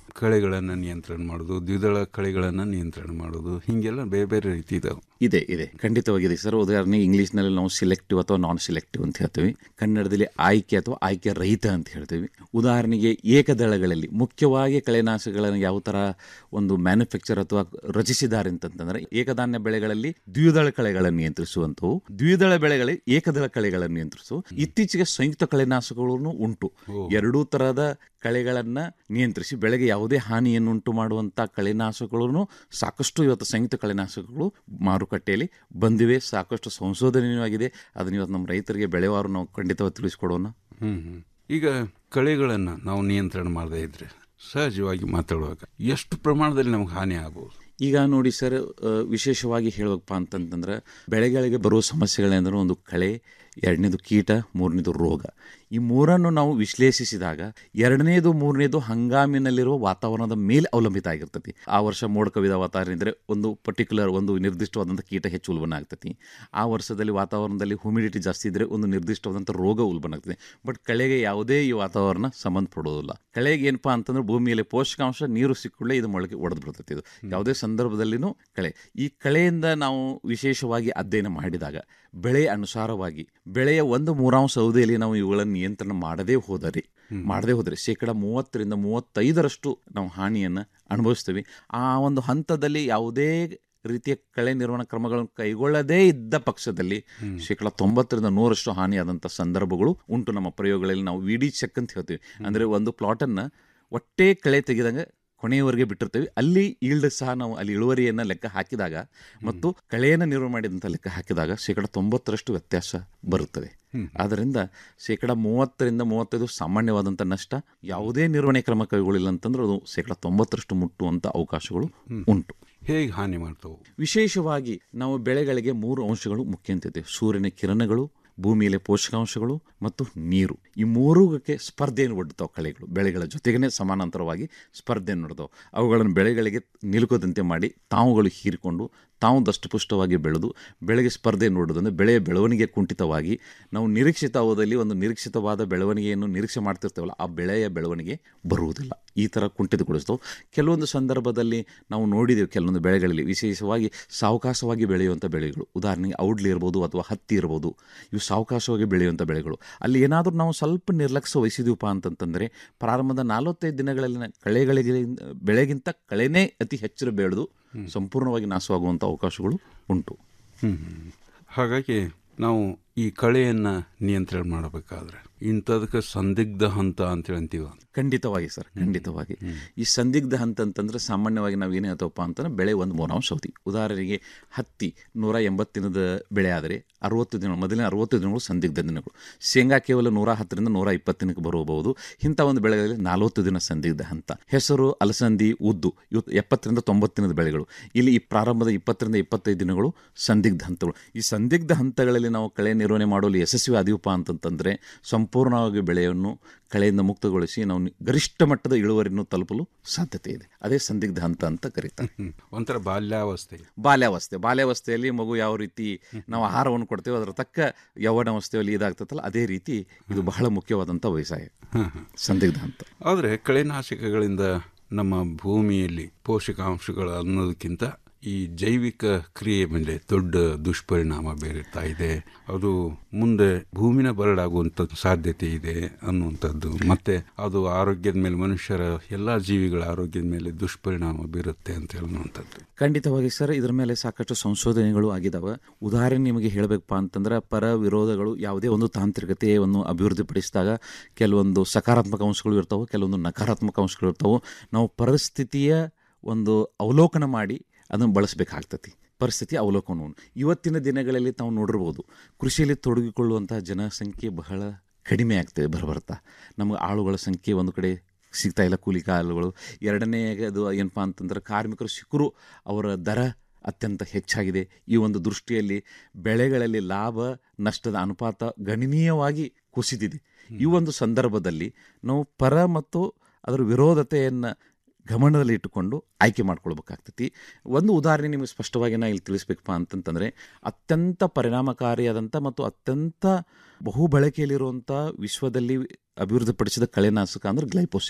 ಕಳೆಗಳನ್ನು ನಿಯಂತ್ರಣ ಮಾಡೋದು ದ್ವಿದಳ ಕಳೆಗಳನ್ನು ನಿಯಂತ್ರಣ ಮಾಡೋದು ಹಿಂಗೆಲ್ಲ ಬೇರೆ ಬೇರೆ ರೀತಿ ಇದಾವೆ ಇದೆ ಇದೆ ಖಂಡಿತವಾಗಿದೆ ಸರ್ ಉದಾಹರಣೆಗೆ ಇಂಗ್ಲೀಷ್ನಲ್ಲಿ ನಾವು ಸಿಲೆಕ್ಟಿವ್ ಅಥವಾ ನಾನ್ ಸಿಲೆಕ್ಟಿವ್ ಅಂತ ಹೇಳ್ತೀವಿ ಕನ್ನಡದಲ್ಲಿ ಆಯ್ಕೆ ಅಥವಾ ಆಯ್ಕೆ ರಹಿತ ಅಂತ ಹೇಳ್ತೀವಿ ಉದಾಹರಣೆಗೆ ಏಕದಳಗಳಲ್ಲಿ ಮುಖ್ಯವಾಗಿ ಕಳೆನಾಶಕಗಳನ್ನು ಯಾವ ಥರ ಒಂದು ಮ್ಯಾನುಫ್ಯಾಕ್ಚರ್ ಅಥವಾ ರಚಿಸಿದ್ದಾರೆ ಅಂತಂತಂದ್ರೆ ಏಕಧಾನ್ಯ ಬೆಳೆಗಳಲ್ಲಿ ದ್ವಿದಳ ಕಳೆಗಳನ್ನು ನಿಯಂತ್ರಿಸುವಂಥವು ದ್ವಿದಳ ಬೆಳೆಗಳಲ್ಲಿ ಏಕದಳ ಕಳೆಗಳನ್ನು ನಿಯಂತ್ರಿಸು ಇತ್ತೀಚೆಗೆ ಸಂಯುಕ್ತ ಕಳೆನಾಶಕಗಳನ್ನು ಉಂಟು ಎರಡೂ ತರಹದ ಕಳೆಗಳನ್ನ ನಿಯಂತ್ರಿಸಿ ಬೆಳೆಗೆ ಯಾವುದೇ ಹಾನಿಯನ್ನುಂಟು ಮಾಡುವಂಥ ಕಳೆನಾಶಕಗಳನ್ನು ಸಾಕಷ್ಟು ಇವತ್ತು ಸಂಯುಕ್ತ ಕಳೆನಾಶಕಗಳು ಮಾರುಕಟ್ಟೆಯಲ್ಲಿ ಬಂದಿವೆ ಸಾಕಷ್ಟು ಸಂಶೋಧನೆಯೂ ಆಗಿದೆ ಅದನ್ನ ಇವತ್ತು ನಮ್ಮ ರೈತರಿಗೆ ಬೆಳೆವಾರು ನಾವು ಖಂಡಿತವಾಗಿ ತಿಳಿಸ್ಕೊಡೋಣ ಹ್ಮ್ ಹ್ಮ್. ಈಗ ಕಳೆಗಳನ್ನು ನಾವು ನಿಯಂತ್ರಣ ಮಾಡದೇ ಇದ್ರೆ ಸಹಜವಾಗಿ ಮಾತಾಡುವಾಗ ಎಷ್ಟು ಪ್ರಮಾಣದಲ್ಲಿ ನಮ್ಗೆ ಹಾನಿ ಆಗ್ಬೋದು ಈಗ ನೋಡಿ ಸರ್ ಅ, ವಿಶೇಷವಾಗಿ ಹೇಳಬೇಕಪ್ಪ ಅಂತಂತಂದ್ರೆ ಬೆಳೆಗಳಿಗೆ ಬರುವ ಸಮಸ್ಯೆಗಳಂದ್ರೆ ಒಂದು ಕಳೆ ಎರಡನೇದು ಕೀಟ ಮೂರನೇದು ರೋಗ ಈ ಮೂರನ್ನು ನಾವು ವಿಶ್ಲೇಷಿಸಿದಾಗ ಎರಡನೇದು ಮೂರನೇದು ಹಂಗಾಮಿನಲ್ಲಿರುವ ವಾತಾವರಣದ ಮೇಲೆ ಅವಲಂಬಿತ ಆಗಿರ್ತತಿ ಆ ವರ್ಷ ಮೋಡ ಕವಿದ ವಾತಾವರಣ ಇದ್ದರೆ ಒಂದು ಪರ್ಟಿಕ್ಯುಲರ್ ಒಂದು ನಿರ್ದಿಷ್ಟವಾದಂಥ ಕೀಟ ಹೆಚ್ಚು ಉಲ್ಬಣ ಆಗ್ತತಿ ಆ ವರ್ಷದಲ್ಲಿ ವಾತಾವರಣದಲ್ಲಿ ಹ್ಯೂಮಿಡಿಟಿ ಜಾಸ್ತಿ ಇದ್ದರೆ ಒಂದು ನಿರ್ದಿಷ್ಟವಾದಂಥ ರೋಗ ಉಲ್ಬಣ ಆಗ್ತದೆ ಬಟ್ ಕಳೆಗೆ ಯಾವುದೇ ಈ ವಾತಾವರಣ ಸಂಬಂಧಪಡೋದಿಲ್ಲ ಕಳೆಗೆ ಏನಪ್ಪಾ ಅಂತಂದ್ರೆ ಭೂಮಿಯಲ್ಲಿ ಪೋಷಕಾಂಶ ನೀರು ಸಿಕ್ಕುಳ್ಳೆ ಇದು ಮೊಳಗೆ ಒಡೆದು ಬಿಡ್ತೈತಿ ಇದು ಯಾವುದೇ ಸಂದರ್ಭದಲ್ಲಿನೂ ಕಳೆ ಈ ಕಳೆಯಿಂದ ನಾವು ವಿಶೇಷವಾಗಿ ಅಧ್ಯಯನ ಮಾಡಿದಾಗ ಬೆಳೆಯ ಅನುಸಾರವಾಗಿ ಬೆಳೆಯ ಒಂದು ಮೂರಾಂಶ ಅವಧಿಯಲ್ಲಿ ನಾವು ಇವುಗಳನ್ನು ನಿಯಂತ್ರಣ ಮಾಡದೇ ಹೋದರೆ ಮಾಡದೇ ಹೋದರೆ ಶೇಕಡ ಮೂವತ್ತರಿಂದ ಮೂವತ್ತೈದರಷ್ಟು ನಾವು ಹಾನಿಯನ್ನು ಅನುಭವಿಸ್ತೀವಿ ಆ ಒಂದು ಹಂತದಲ್ಲಿ ಯಾವುದೇ ರೀತಿಯ ಕಳೆ ನಿರ್ವಹಣಾ ಕ್ರಮಗಳನ್ನು ಕೈಗೊಳ್ಳದೇ ಇದ್ದ ಪಕ್ಷದಲ್ಲಿ ಶೇಕಡ ತೊಂಬತ್ತರಿಂದ ನೂರಷ್ಟು ಹಾನಿಯಾದಂಥ ಸಂದರ್ಭಗಳು ಉಂಟು ನಮ್ಮ ಪ್ರಯೋಗಗಳಲ್ಲಿ ನಾವು ವಿ ಡಿ ಚೆಕ್ ಅಂತ ಹೇಳ್ತೀವಿ ಅಂದರೆ ಒಂದು ಪ್ಲಾಟನ್ನು ಒಟ್ಟೇ ಕಳೆ ತೆಗೆದಂಗೆ ಕೊನೆಯವರೆಗೆ ಬಿಟ್ಟಿರ್ತೀವಿ ಅಲ್ಲಿ ಈಲ್ಡ್ ಸಹ ನಾವು ಅಲ್ಲಿ ಇಳುವರಿಯನ್ನು ಲೆಕ್ಕ ಹಾಕಿದಾಗ ಮತ್ತು ಕಳೆಯನ್ನು ನಿರ್ವಹಣೆ ಮಾಡಿದಂಥ ಲೆಕ್ಕ ಹಾಕಿದಾಗ ಶೇಕಡ ತೊಂಬತ್ತರಷ್ಟು ವ್ಯತ್ಯಾಸ ಬರುತ್ತದೆ ಆದ್ದರಿಂದ ಶೇಕಡ ಮೂವತ್ತರಿಂದ ಮೂವತ್ತೈದು ಸಾಮಾನ್ಯವಾದಂಥ ನಷ್ಟ ಯಾವುದೇ ನಿರ್ವಹಣೆ ಕ್ರಮ ಕೈಗೊಳ್ಳಿಲ್ಲ ಅಂತಂದ್ರೆ ಅದು ಶೇಕಡ ತೊಂಬತ್ತರಷ್ಟು ಮುಟ್ಟುವಂಥ ಅವಕಾಶಗಳು ಉಂಟು ಹೇಗೆ ಹಾನಿ ಮಾಡ್ತವೆ ವಿಶೇಷವಾಗಿ ನಾವು ಬೆಳೆಗಳಿಗೆ ಮೂರು ಅಂಶಗಳು ಮುಖ್ಯ ಅಂತಿದೆ ಸೂರ್ಯನ ಕಿರಣಗಳು ಭೂಮಿಯಲ್ಲಿ ಪೋಷಕಾಂಶಗಳು ಮತ್ತು ನೀರು ಈ ಮೂರುಕ್ಕೆ ಸ್ಪರ್ಧೆಯನ್ನು ಒಡ್ತಾವೆ ಕಳೆಗಳು ಬೆಳೆಗಳ ಜೊತೆಗೇ ಸಮಾನಾಂತರವಾಗಿ ಸ್ಪರ್ಧೆಯನ್ನು ನೋಡ್ತಾವೆ ಅವುಗಳನ್ನು ಬೆಳೆಗಳಿಗೆ ನಿಲುಕದಂತೆ ಮಾಡಿ ತಾವುಗಳು ಹೀರಿಕೊಂಡು ತಾವು ದಷ್ಟಪುಷ್ಟವಾಗಿ ಬೆಳೆದು ಬೆಳೆಗೆ ಸ್ಪರ್ಧೆ ನೋಡೋದಂದ್ರೆ ಬೆಳೆಯ ಬೆಳವಣಿಗೆ ಕುಂಠಿತವಾಗಿ ನಾವು ನಿರೀಕ್ಷಿತ ಅವಧಿಯಲ್ಲಿ ಒಂದು ನಿರೀಕ್ಷಿತವಾದ ಬೆಳವಣಿಗೆಯನ್ನು ನಿರೀಕ್ಷೆ ಮಾಡ್ತಿರ್ತೇವಲ್ಲ ಆ ಬೆಳೆಯ ಬೆಳವಣಿಗೆ ಬರುವುದಿಲ್ಲ ಈ ಥರ ಕುಂಠಿತಗೊಳಿಸ್ತವೆ ಕೆಲವೊಂದು ಸಂದರ್ಭದಲ್ಲಿ ನಾವು ನೋಡಿದ್ದೇವೆ ಕೆಲವೊಂದು ಬೆಳೆಗಳಲ್ಲಿ ವಿಶೇಷವಾಗಿ ಸಾವಕಾಶವಾಗಿ ಬೆಳೆಯುವಂಥ ಬೆಳೆಗಳು ಉದಾಹರಣೆಗೆ ಔಡ್ಲಿ ಇರ್ಬೋದು ಅಥವಾ ಹತ್ತಿ ಇರ್ಬೋದು ಇವು ಸಾವಕಾಶವಾಗಿ ಬೆಳೆಯುವಂಥ ಬೆಳೆಗಳು ಅಲ್ಲಿ ಏನಾದರೂ ನಾವು ಸ್ವಲ್ಪ ನಿರ್ಲಕ್ಷ್ಯ ವಹಿಸಿದೀವಪ್ಪ ಅಂತಂತಂದರೆ ಪ್ರಾರಂಭದ ನಲವತ್ತೈದು ದಿನಗಳಲ್ಲಿನ ಕಳೆಗಳಿಗೆ ಬೆಳೆಗಿಂತ ಕಳೆನೇ ಅತಿ ಹೆಚ್ಚು ಬೆಳೆದು ಸಂಪೂರ್ಣವಾಗಿ ನಾಶವಾಗುವಂಥ ಅವಕಾಶಗಳು ಉಂಟು ಹ್ಮ್ ಹ್ಮ್. ಹಾಗಾಗಿ ನಾವು ಈ ಕಳೆಯನ್ನು ನಿಯಂತ್ರಣ ಮಾಡಬೇಕಾದ್ರೆ ಇಂಥದಕ್ಕೆ ಸಂದಿಗ್ಧ ಹಂತ ಅಂತೇಳಿ ಅಂತೀವ ಖಂಡಿತವಾಗಿ ಸರ್ ಖಂಡಿತವಾಗಿ ಈ ಸಂದಿಗ್ಧ ಹಂತ ಅಂತಂದ್ರೆ ಸಾಮಾನ್ಯವಾಗಿ ನಾವು ಏನು ಹೇಳ್ತವಪ್ಪ ಅಂತಂದ್ರೆ ಬೆಳೆ ಒಂದು ಮೂರಾಂಶ ಅವಧಿ ಉದಾಹರಣೆಗೆ ಹತ್ತಿ ನೂರ ಎಂಬತ್ತು ದಿನದ ಬೆಳೆ ಆದರೆ ಅರವತ್ತು ದಿನ ಮೊದಲಿನ ಅರವತ್ತು ದಿನಗಳು ಸಂದಿಗ್ಧ ದಿನಗಳು ಶೇಂಗಾ ಕೇವಲ ನೂರ ಹತ್ತರಿಂದ ನೂರ ಇಪ್ಪತ್ತು ದಿನಕ್ಕೆ ಬರಬಹುದು ಇಂಥ ಒಂದು ಬೆಳೆಗಳಲ್ಲಿ ನಲವತ್ತು ದಿನ ಸಂದಿಗ್ಧ ಹಂತ ಹೆಸರು ಅಲಸಂದಿ ಉದ್ದು ಇವತ್ತು ಎಪ್ಪತ್ತರಿಂದ ತೊಂಬತ್ತು ದಿನದ ಬೆಳೆಗಳು ಇಲ್ಲಿ ಈ ಪ್ರಾರಂಭದ ಇಪ್ಪತ್ತರಿಂದ ಇಪ್ಪತ್ತೈದು ದಿನಗಳು ಸಂದಿಗ್ಧ ಹಂತಗಳು ಈ ಸಂದಿಗ್ಧ ಹಂತಗಳಲ್ಲಿ ನಾವು ಕಳೆ ನಿರ್ವಹಣೆ ಮಾಡಲು ಯಶಸ್ವಿ ಆದೀವಪ್ಪ ಅಂತಂತಂದರೆ ಸಂಪೂರ್ಣವಾಗಿ ಬೆಳೆಯನ್ನು ಕಳೆಯಿಂದ ಮುಕ್ತಗೊಳಿಸಿ ನಾವು ಗರಿಷ್ಠ ಮಟ್ಟದ ಇಳುವರಿಯನ್ನು ತಲುಪಲು ಸಾಧ್ಯತೆ ಇದೆ ಅದೇ ಸಂದಿಗ್ಧ ಹಂತ ಅಂತ ಕರೀತಾರೆ ಒಂಥರ ಬಾಲ್ಯಾವಸ್ಥೆ ಬಾಲ್ಯಾವಸ್ಥೆ ಬಾಲ್ಯಾವಸ್ಥೆಯಲ್ಲಿ ಮಗು ಯಾವ ರೀತಿ ನಾವು ಆಹಾರವನ್ನು ಕೊಡ್ತೇವೆ ಅದರ ತಕ್ಕ ಯೌವನಾವಸ್ಥೆಯಲ್ಲಿ ಇದಾಗ್ತದಲ್ಲ ಅದೇ ರೀತಿ ಇದು ಬಹಳ ಮುಖ್ಯವಾದಂಥ ವಯಸ್ಸಾಯ ಸಂದಿಗ್ಧ ಹಂತ ಆದರೆ ಕಳೆನಾಶಕಗಳಿಂದ ನಮ್ಮ ಭೂಮಿಯಲ್ಲಿ ಪೋಷಕಾಂಶಗಳು ಅನ್ನೋದಕ್ಕಿಂತ ಈ ಜೈವಿಕ ಕ್ರಿಯೆ ಮೇಲೆ ದೊಡ್ಡ ದುಷ್ಪರಿಣಾಮ ಬೀರುತ್ತಾ ಇದೆ ಅದು ಮುಂದೆ ಭೂಮಿನ ಬರಡಾಗುವಂಥ ಸಾಧ್ಯತೆ ಇದೆ ಅನ್ನುವಂಥದ್ದು ಮತ್ತೆ ಅದು ಆರೋಗ್ಯದ ಮೇಲೆ ಮನುಷ್ಯರ ಎಲ್ಲ ಜೀವಿಗಳ ಆರೋಗ್ಯದ ಮೇಲೆ ದುಷ್ಪರಿಣಾಮ ಬೀರುತ್ತೆ ಅಂತ ಹೇಳುವಂಥದ್ದು ಖಂಡಿತವಾಗಿ ಸರ್ ಇದರ ಮೇಲೆ ಸಾಕಷ್ಟು ಸಂಶೋಧನೆಗಳು ಆಗಿದಾವೆ ಉದಾಹರಣೆ ನಿಮಗೆ ಹೇಳಬೇಕಪ್ಪ ಅಂತಂದ್ರೆ ಪರ ವಿರೋಧಗಳು ಯಾವುದೇ ಒಂದು ತಾಂತ್ರಿಕತೆಯನ್ನು ಅಭಿವೃದ್ಧಿಪಡಿಸಿದಾಗ ಕೆಲವೊಂದು ಸಕಾರಾತ್ಮಕ ಅಂಶಗಳು ಇರ್ತಾವೆ ಕೆಲವೊಂದು ನಕಾರಾತ್ಮಕ ಅಂಶಗಳು ಇರ್ತಾವೆ ನಾವು ಪರಿಸ್ಥಿತಿಯ ಒಂದು ಅವಲೋಕನ ಮಾಡಿ ಅದನ್ನು ಬಳಸಬೇಕಾಗ್ತತಿ ಪರಿಸ್ಥಿತಿ ಅವಲೋಕನವನ್ನು ಇವತ್ತಿನ ದಿನಗಳಲ್ಲಿ ತಾವು ನೋಡಿರ್ಬೋದು ಕೃಷಿಯಲ್ಲಿ ತೊಡಗಿಕೊಳ್ಳುವಂತಹ ಜನಸಂಖ್ಯೆ ಬಹಳ ಕಡಿಮೆ ಆಗ್ತದೆ ಬರಬರ್ತಾ ನಮಗೆ ಆಳುಗಳ ಸಂಖ್ಯೆ ಒಂದು ಕಡೆ ಸಿಗ್ತಾ ಇಲ್ಲ ಕೂಲಿ ಕಾಲುಗಳು ಎರಡನೇ ಅದು ಏನಪ್ಪ ಅಂತಂದ್ರೆ ಕಾರ್ಮಿಕರು ಸಿಕ್ಕರು ಅವರ ದರ ಅತ್ಯಂತ ಹೆಚ್ಚಾಗಿದೆ ಈ ಒಂದು ದೃಷ್ಟಿಯಲ್ಲಿ ಬೆಳೆಗಳಲ್ಲಿ ಲಾಭ ನಷ್ಟದ ಅನುಪಾತ ಗಣನೀಯವಾಗಿ ಕುಸಿದಿದೆ ಈ ಒಂದು ಸಂದರ್ಭದಲ್ಲಿ ನಾವು ಪರ ಮತ್ತು ಅದರ ವಿರೋಧತೆಯನ್ನು ಗಮನದಲ್ಲಿ ಇಟ್ಟುಕೊಂಡು ಆಯ್ಕೆ ಮಾಡ್ಕೊಳ್ಬೇಕಾಗ್ತೈತಿ ಒಂದು ಉದಾಹರಣೆ ನಿಮಗೆ ಸ್ಪಷ್ಟವಾಗಿ ನಾ ಇಲ್ಲಿ ತಿಳಿಸ್ಬೇಕಪ್ಪ ಅಂತಂತಂದರೆ ಅತ್ಯಂತ ಪರಿಣಾಮಕಾರಿಯಾದಂಥ ಮತ್ತು ಅತ್ಯಂತ ಬಹು ಬಳಕೆಯಲ್ಲಿರುವಂಥ ವಿಶ್ವದಲ್ಲಿ ಅಭಿವೃದ್ಧಿಪಡಿಸಿದ ಕಳೆನಾಶಕ ಅಂದ್ರೆ ಗ್ಲೈಪೋಸೇಟ್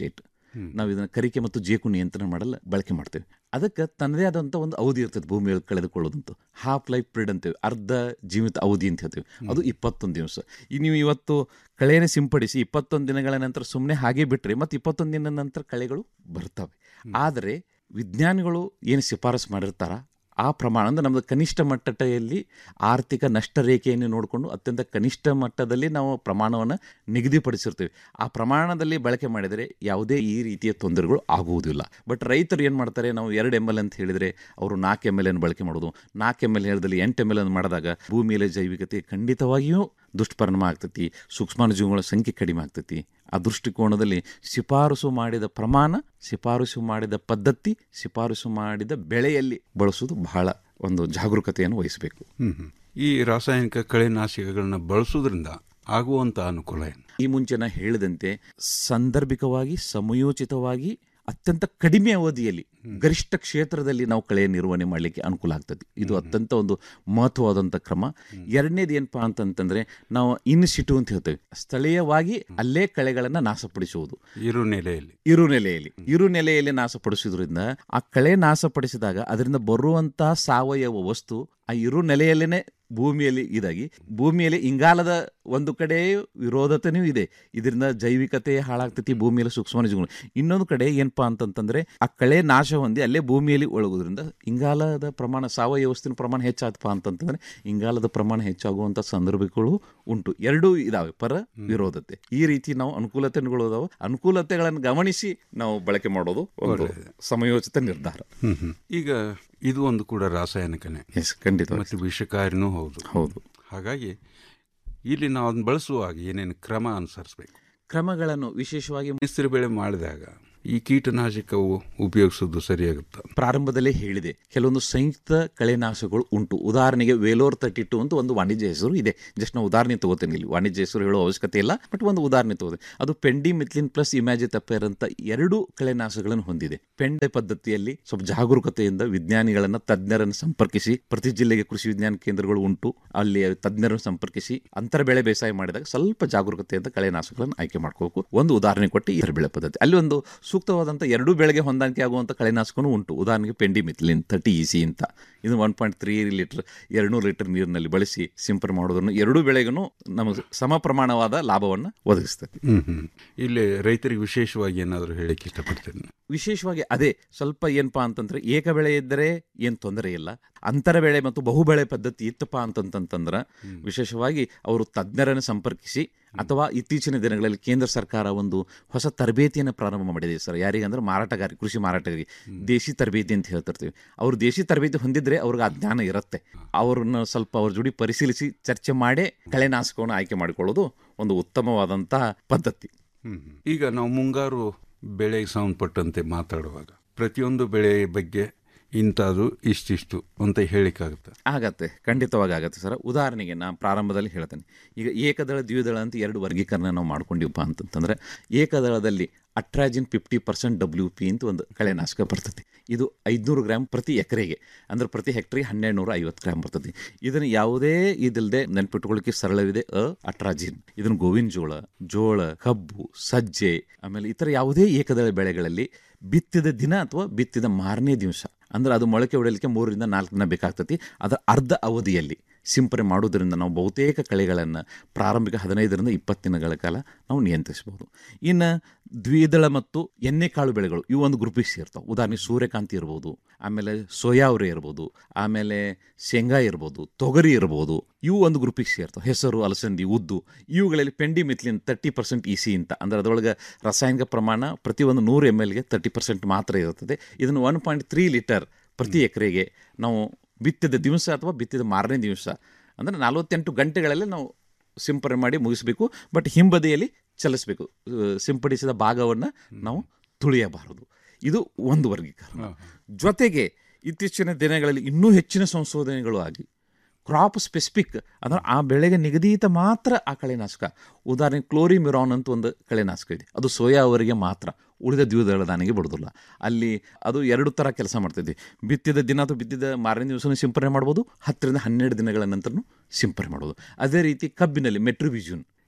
ನಾವು ಇದನ್ನು ಕರಿಕೆ ಮತ್ತು ಜೇಕು ನಿಯಂತ್ರಣ ಮಾಡಲು ಬಳಕೆ ಮಾಡ್ತೇವೆ ಅದಕ್ಕೆ ತನ್ನದೇ ಆದಂಥ ಒಂದು ಅವಧಿ ಇರ್ತದೆ ಭೂಮಿಯಲ್ಲಿ ಕಳೆದುಕೊಳ್ಳೋದಂತ ಹಾಫ್ ಲೈಫ್ ಪಿರಿಯಡ್ ಅಂತೇವೆ ಅರ್ಧ ಜೀವಿತ ಅವಧಿ ಅಂತ ಹೇಳ್ತೇವೆ ಅದು ಇಪ್ಪತ್ತೊಂದು ದಿವಸ ಈ ನೀವು ಇವತ್ತು ಕಳೆಯನ್ನು ಸಿಂಪಡಿಸಿ ಇಪ್ಪತ್ತೊಂದು ದಿನಗಳ ನಂತರ ಸುಮ್ಮನೆ ಹಾಗೆ ಬಿಟ್ಟರೆ ಮತ್ತು ಇಪ್ಪತ್ತೊಂದು ದಿನ ನಂತರ ಕಳೆಗಳು ಬರ್ತವೆ ಆದರೆ ವಿಜ್ಞಾನಿಗಳು ಏನು ಶಿಫಾರಸು ಮಾಡಿರ್ತಾರ ಆ ಪ್ರಮಾಣ ಅಂದರೆ ನಮ್ಮದು ಕನಿಷ್ಠ ಮಟ್ಟದಲ್ಲಿ ಆರ್ಥಿಕ ನಷ್ಟ ರೇಖೆಯನ್ನು ನೋಡಿಕೊಂಡು ಅತ್ಯಂತ ಕನಿಷ್ಠ ಮಟ್ಟದಲ್ಲಿ ನಾವು ಪ್ರಮಾಣವನ್ನು ನಿಗದಿಪಡಿಸಿರ್ತೀವಿ ಆ ಪ್ರಮಾಣದಲ್ಲಿ ಬಳಕೆ ಮಾಡಿದರೆ ಯಾವುದೇ ಈ ರೀತಿಯ ತೊಂದರೆಗಳು ಆಗುವುದಿಲ್ಲ ಬಟ್ ರೈತರು ಏನು ಮಾಡ್ತಾರೆ ನಾವು ಎರಡು ಎಮ್ ಎಲ್ ಅಂತ ಹೇಳಿದರೆ ಅವರು ನಾಲ್ಕು ಎಮ್ ಎಲ್ ಅನ್ನು ಬಳಕೆ ಮಾಡೋದು ನಾಲ್ಕು ಎಮ್ ಎಲ್ ಹೇಳಿದಲ್ಲಿ ಎಂಟು ಎಮ್ ಎಲ್ ಅನ್ನು ಮಾಡಿದಾಗ ಭೂಮಿಯಲ್ಲಿ ಜೈವಿಕತೆ ಖಂಡಿತವಾಗಿಯೂ ದುಷ್ಪರಿಣಾಮ ಆಗ್ತೈತಿ ಸೂಕ್ಷ್ಮಾಣುಜೀವಿಗಳ ಸಂಖ್ಯೆ ಕಡಿಮೆ ಆಗ್ತೈತಿ ಆ ದೃಷ್ಟಿಕೋನದಲ್ಲಿ ಶಿಫಾರಸು ಮಾಡಿದ ಪ್ರಮಾಣ ಶಿಫಾರಸು ಮಾಡಿದ ಪದ್ಧತಿ ಶಿಫಾರಸು ಮಾಡಿದ ಬೆಳೆಯಲ್ಲಿ ಬಳಸುವುದು ಬಹಳ ಒಂದು ಜಾಗರೂಕತೆಯನ್ನು ವಹಿಸಬೇಕು ಹ್ಮ್ ಹ್ಮ್. ಈ ರಾಸಾಯನಿಕ ಕಳೆನಾಶಕಗಳನ್ನ ಬಳಸೋದ್ರಿಂದ ಆಗುವಂತ ಅನುಕೂಲ ಏನು ಈ ಮುಂಚೆ ನಾ ಹೇಳಿದಂತೆ ಸಾಂದರ್ಭಿಕವಾಗಿ ಸಮಯೋಚಿತವಾಗಿ ಅತ್ಯಂತ ಕಡಿಮೆ ಅವಧಿಯಲ್ಲಿ ಗರಿಷ್ಠ ಕ್ಷೇತ್ರದಲ್ಲಿ ನಾವು ಕಳೆಯ ನಿರ್ವಹಣೆ ಮಾಡಲಿಕ್ಕೆ ಅನುಕೂಲ ಆಗ್ತದೆ ಇದು ಅತ್ಯಂತ ಒಂದು ಮಹತ್ವವಾದಂಥ ಕ್ರಮ ಎರಡನೇದು ಏನಪ್ಪಾ ಅಂತಂತಂದ್ರೆ ನಾವು ಇನ್ ಸಿಟು ಅಂತ ಹೇಳ್ತೇವೆ ಸ್ಥಳೀಯವಾಗಿ ಅಲ್ಲೇ ಕಳೆಗಳನ್ನು ನಾಶಪಡಿಸುವುದು ಇರು ನೆಲೆಯಲ್ಲಿ ಇರು ನೆಲೆಯಲ್ಲಿ ಇರು ನೆಲೆಯಲ್ಲಿ ನಾಶಪಡಿಸೋದ್ರಿಂದ ಆ ಕಳೆ ನಾಶಪಡಿಸಿದಾಗ ಅದರಿಂದ ಬರುವಂತಹ ಸಾವಯವ ವಸ್ತು ಆ ಇರು ನೆಲೆಯಲ್ಲೇನೆ ಭೂಮಿಯಲ್ಲಿ ಇದಾಗಿ ಭೂಮಿಯಲ್ಲಿ ಇಂಗಾಲದ ಒಂದು ಕಡೆ ವಿರೋಧತೆನೂ ಇದೆ ಇದರಿಂದ ಜೈವಿಕತೆ ಹಾಳಾಗ್ತೈತಿ ಭೂಮಿಯಲ್ಲಿ ಸೂಕ್ಷ್ಮಾಣುಜೀವಿಗಳು ಇನ್ನೊಂದು ಕಡೆ ಏನಪ್ಪಾ ಅಂತಂತಂದ್ರೆ ಆ ಕಳೆ ನಾಶ ಹೊಂದಿ ಅಲ್ಲೇ ಭೂಮಿಯಲ್ಲಿ ಒಳಗೋದ್ರಿಂದ ಇಂಗಾಲದ ಪ್ರಮಾಣ ಸಾವಯವ ವಸ್ತುವಿನ ಪ್ರಮಾಣ ಹೆಚ್ಚಾತಪ್ಪ ಅಂತಂತಂದ್ರೆ ಇಂಗಾಲದ ಪ್ರಮಾಣ ಹೆಚ್ಚಾಗುವಂತ ಸಂದರ್ಭಗಳು ಉಂಟು ಎರಡೂ ಇದಾವೆ ಪರ ವಿರೋಧತೆ ಈ ರೀತಿ ನಾವು ಅನುಕೂಲತೆಗಳು ಅದಾವ ಅನುಕೂಲತೆಗಳನ್ನು ಗಮನಿಸಿ ನಾವು ಬಳಕೆ ಮಾಡೋದು ಒಂದು ಸಮಯೋಚಿತ ನಿರ್ಧಾರ ಹ್ಮ್ ಹ್ಮ್. ಈಗ ಇದು ಒಂದು ಕೂಡ ರಾಸಾಯನಿಕನೇ ಎಸ್ ಖಂಡಿತ ಮತ್ತು ವಿಷಕಾರಿನೂ ಹೌದು ಹೌದು ಹಾಗಾಗಿ ಇಲ್ಲಿ ನಾವು ಅದನ್ನ ಬಳಸುವಾಗ ಏನೇನು ಕ್ರಮ ಅನುಸರಿಸಬೇಕು ಕ್ರಮಗಳನ್ನು ವಿಶೇಷವಾಗಿ ಮಿಶ್ರ ಬೆಳೆ ಮಾಡಿದಾಗ ಈ ಕೀಟನಾಶಕವು ಉಪಯೋಗಿಸೋದು ಸರಿಯಾಗುತ್ತಾ ಪ್ರಾರಂಭದಲ್ಲೇ ಹೇಳಿದೆ ಕೆಲವೊಂದು ಸಂಯುಕ್ತ ಕಳೆನಾಶಕಗಳು ಉಂಟು ಉದಾಹರಣೆಗೆ ವೇಲೋರ್ ತರ್ಟಿ ಟು ಅಂತ ಒಂದು ವಾಣಿಜ್ಯ ಹೆಸರು ಇದೆ ಜಸ್ಟ್ ನಾವು ಉದಾಹರಣೆ ತಗೋತೇನೆ ಇಲ್ಲಿ ವಾಣಿಜ್ಯ ಹೆಸರು ಹೇಳೋ ಅವಶ್ಯಕತೆ ಇಲ್ಲ ಬಟ್ ಒಂದು ಉದಾಹರಣೆ ತಗೋದೆ ಅದು ಪೆಂಡಿ ಮಿಥ್ಲಿನ್ ಪ್ಲಸ್ ಇಮ್ಯಾಜಿ ತಪ್ಪೇರ್ ಅಂತ ಎರಡು ಕಳೆನಾಶಕಗಳನ್ನು ಹೊಂದಿದೆ ಪೆಂಡೆ ಪದ್ಧತಿಯಲ್ಲಿ ಸ್ವಲ್ಪ ಜಾಗರೂಕತೆಯಿಂದ ವಿಜ್ಞಾನಿಗಳನ್ನ ತಜ್ಞರನ್ನು ಸಂಪರ್ಕಿಸಿ ಪ್ರತಿ ಜಿಲ್ಲೆಗೆ ಕೃಷಿ ವಿಜ್ಞಾನ ಕೇಂದ್ರಗಳು ಉಂಟು ಅಲ್ಲಿ ತಜ್ಞರನ್ನು ಸಂಪರ್ಕಿಸಿ ಅಂತರ ಬೆಳೆ ಬೇಸಾಯ ಮಾಡಿದಾಗ ಸ್ವಲ್ಪ ಜಾಗರೂಕತೆಯಿಂದ ಕಳೆನಾಶಕಗಳನ್ನು ಆಯ್ಕೆ ಮಾಡ್ಕೋಬೇಕು ಒಂದು ಉದಾಹರಣೆ ಕೊಟ್ಟು ಈ ಬೆಳೆ ಪದ್ಧತಿ ಅಲ್ಲಿ ಒಂದು ಸೂಕ್ತವಾದಂಥ ಎರಡೂ ಬೆಳೆಗೆ ಹೊಂದಾಣಿಕೆ ಆಗುವಂಥ ಕಳೆನಾಶಕನೂ ಉಂಟು ಉದಾಹರಣೆಗೆ pendimethalin thirty E C ಅಂತ ಇದು ಒನ್ ಪಾಯಿಂಟ್ ತ್ರೀ ಲೀಟರ್ ಎರಡುನೂರು ಲೀಟರ್ ನೀರಿನಲ್ಲಿ ಬಳಸಿ ಸಿಂಪರಣೆ ಮಾಡೋದನ್ನು ಎರಡೂ ಬೆಳೆಗೂ ನಮಗೆ ಸಮ ಪ್ರಮಾಣವಾದ ಲಾಭವನ್ನು ಒದಗಿಸ್ತದೆ ಹ್ಮ್ ಹ್ಮ್ ಇಲ್ಲಿ ರೈತರಿಗೆ ವಿಶೇಷವಾಗಿ ಏನಾದರೂ ಹೇಳಿಕ್ಕೆ ಇಷ್ಟಪಡ್ತೇನೆ ವಿಶೇಷವಾಗಿ ಅದೇ ಸ್ವಲ್ಪ ಏನಪ್ಪಾ ಅಂತಂದ್ರೆ ಏಕ ಬೆಳೆ ಇದ್ದರೆ ಏನು ತೊಂದರೆ ಇಲ್ಲ ಅಂತರ ಬೆಳೆ ಮತ್ತು ಬಹುಬೆಳೆ ಪದ್ಧತಿ ಇತ್ತಪ್ಪ ಅಂತಂತಂದ್ರೆ ವಿಶೇಷವಾಗಿ ಅವರು ತಜ್ಞರನ್ನು ಸಂಪರ್ಕಿಸಿ ಅಥವಾ ಇತ್ತೀಚಿನ ದಿನಗಳಲ್ಲಿ ಕೇಂದ್ರ ಸರ್ಕಾರ ಒಂದು ಹೊಸ ತರಬೇತಿಯನ್ನು ಪ್ರಾರಂಭ ಮಾಡಿದೆ ಸರ್ ಯಾರಿಗಂದ್ರೆ ಮಾರಾಟಗಾರಿ ಕೃಷಿ ಮಾರಾಟಗಾರಿ ದೇಶಿ ತರಬೇತಿ ಅಂತ ಹೇಳ್ತಿರ್ತೀವಿ ಅವರು ದೇಶಿ ತರಬೇತಿ ಹೊಂದಿದ್ರೆ ಅವ್ರಿಗೆ ಆ ಜ್ಞಾನ ಇರುತ್ತೆ ಅವ್ರನ್ನ ಸ್ವಲ್ಪ ಅವ್ರ ಜೋಡಿ ಪರಿಶೀಲಿಸಿ ಚರ್ಚೆ ಮಾಡೇ ಕಳೆನಾಶಕವನ್ನು ಆಯ್ಕೆ ಮಾಡಿಕೊಳ್ಳೋದು ಒಂದು ಉತ್ತಮವಾದಂತಹ ಪದ್ಧತಿ ಹ್ಮ್ ಹ್ಮ್. ಈಗ ನಾವು ಮುಂಗಾರು ಬೆಳೆಗೆ ಸಂಬಂಧಪಟ್ಟಂತೆ ಮಾತಾಡುವಾಗ ಪ್ರತಿಯೊಂದು ಬೆಳೆ ಬಗ್ಗೆ ಇಂಥದ್ದು ಇಷ್ಟಿಷ್ಟು ಅಂತ ಹೇಳಿಕ್ಕಾಗುತ್ತೆ ಆಗತ್ತೆ ಖಂಡಿತವಾಗಿ ಆಗತ್ತೆ ಸರ್ ಉದಾಹರಣೆಗೆ ನಾನು ಪ್ರಾರಂಭದಲ್ಲಿ ಹೇಳ್ತೇನೆ ಈಗ ಏಕದಳ ದ್ವಿದಳ ಅಂತ ಎರಡು ವರ್ಗೀಕರಣ ನಾವು ಮಾಡ್ಕೊಂಡಿವಪ್ಪ ಅಂತಂತಂದ್ರೆ ಏಕದಳದಲ್ಲಿ atrazine fifty percent W P ಅಂತ ಒಂದು ಕಳೆನಾಶಕ ಬರ್ತದೆ ಇದು ಐದುನೂರು ಗ್ರಾಮ್ ಪ್ರತಿ ಎಕರೆಗೆ ಅಂದ್ರೆ ಪ್ರತಿ ಹೆಕ್ಟರ್ಗೆ ಹನ್ನೆರಡು ನೂರ ಐವತ್ತು ಗ್ರಾಮ್ ಬರ್ತದೆ ಇದನ್ನು ಯಾವುದೇ ಇದಿಲ್ಲದೆ ನೆನ್ಪಿಟ್ಕೊಳ್ಳಿಕ್ಕೆ ಸರಳವಿದೆ ಅ ಅಟ್ರಾಜಿನ್ ಇದನ್ನು ಗೋವಿನ ಜೋಳ ಜೋಳ ಕಬ್ಬು ಸಜ್ಜೆ ಆಮೇಲೆ ಇತರ ಯಾವುದೇ ಏಕದಳ ಬೆಳೆಗಳಲ್ಲಿ ಬಿತ್ತಿದ ದಿನ ಅಥವಾ ಬಿತ್ತಿದ ಮಾರನೇ ದಿವಸ ಅಂದ್ರೆ ಅದು ಮೊಳಕೆ ಹೊಡೆಯಲಿಕ್ಕೆ ಮೂರರಿಂದ ನಾಲ್ಕು ದಿನ ಬೇಕಾಗ್ತತಿ ಅದರ ಅರ್ಧ ಅವಧಿಯಲ್ಲಿ ಸಿಂಪರಣೆ ಮಾಡೋದ್ರಿಂದ ನಾವು ಬಹುತೇಕ ಕಳೆಗಳನ್ನು ಪ್ರಾರಂಭಿಕ ಹದಿನೈದರಿಂದ ಇಪ್ಪತ್ತು ದಿನಗಳ ಕಾಲ ನಾವು ನಿಯಂತ್ರಿಸಬಹುದು ಇನ್ನು ದ್ವಿದಳ ಮತ್ತು ಎಣ್ಣೆಕಾಳು ಬೆಳೆಗಳು ಇವು ಒಂದು ಗ್ರೂಪಿಗೆ ಸೇರ್ತಾವೆ ಉದಾಹರಣೆ ಸೂರ್ಯಕಾಂತಿ ಇರ್ಬೋದು ಆಮೇಲೆ ಸೋಯಾವರೆ ಇರ್ಬೋದು ಆಮೇಲೆ ಶೇಂಗಾ ಇರ್ಬೋದು ತೊಗರಿ ಇರ್ಬೋದು ಇವು ಒಂದು ಗ್ರೂಪಿಗೆ ಸೇರ್ತಾವೆ ಹೆಸರು ಅಲಸಂದಿ ಉದ್ದು ಇವುಗಳಲ್ಲಿ pendimethalin thirty percent E C ಅಂತ ಅಂದ್ರೆ ಅದರೊಳಗೆ ರಾಸಾಯನಿಕ ಪ್ರಮಾಣ ಪ್ರತಿ ಒಂದು ನೂರು ಎಮ್ ಎಲ್ಗೆ ತರ್ಟಿ ಪರ್ಸೆಂಟ್ ಮಾತ್ರ ಇರುತ್ತದೆ ಇದನ್ನು ಒನ್ ಪಾಯಿಂಟ್ ತ್ರೀ ಲೀಟರ್ ಪ್ರತಿ ಎಕರೆಗೆ ನಾವು ಬಿತ್ತಿದ ದಿವಸ ಅಥವಾ ಬಿತ್ತಿದ ಮಾರನೇ ದಿವಸ ಅಂದರೆ ನಲವತ್ತೆಂಟು ಗಂಟೆಗಳಲ್ಲಿ ನಾವು ಸಿಂಪರಣೆ ಮಾಡಿ ಮುಗಿಸಬೇಕು ಬಟ್ ಹಿಂಬದಿಯಲ್ಲಿ ಚಲಿಸಬೇಕು ಅಹ್, ಸಿಂಪಡಿಸಿದ ಭಾಗವನ್ನು ನಾವು ತುಳಿಯಬಾರದು ಇದು ಒಂದು ವರ್ಗೀಕರಣ ಜೊತೆಗೆ ಇತ್ತೀಚಿನ ದಿನಗಳಲ್ಲಿ ಇನ್ನೂ ಹೆಚ್ಚಿನ ಸಂಶೋಧನೆಗಳು ಆಗಿ ಕ್ರಾಪ್ ಸ್ಪೆಸಿಫಿಕ್ ಅಂದ್ರೆ ಆ ಬೆಳೆಗೆ ನಿಗದಿತ ಮಾತ್ರ ಆ ಕಳೆನಾಶಕ ಉದಾಹರಣೆಗೆ ಕ್ಲೋರಿಮಿರಾನ್ ಅಂತ ಒಂದು ಕಳೆನಾಶಕ ಇದೆ ಅದು ಸೋಯಾ ಅವರಿಗೆ ಮಾತ್ರ ಉಳಿದ ದ್ವಿದಳ ದಾನಿಗೆ ಬಿಡೋದಿಲ್ಲ ಅಲ್ಲಿ ಅದು ಎರಡು ಥರ ಕೆಲಸ ಮಾಡ್ತಿದ್ವಿ ಬಿತ್ತಿದ ದಿನ ಅಥವಾ ಬಿತ್ತಿದ ಮಾರನೇ ದಿವಸನೂ ಸಿಂಪರಣೆ ಮಾಡ್ಬೋದು ಹತ್ತರಿಂದ ಹನ್ನೆರಡು ದಿನಗಳ ನಂತರನೂ ಸಿಂಪರಣೆ ಮಾಡ್ಬೋದು ಅದೇ ರೀತಿ ಕಬ್ಬಿನಲ್ಲಿ ಮೆಟ್ರಿಬಿಜೂನ್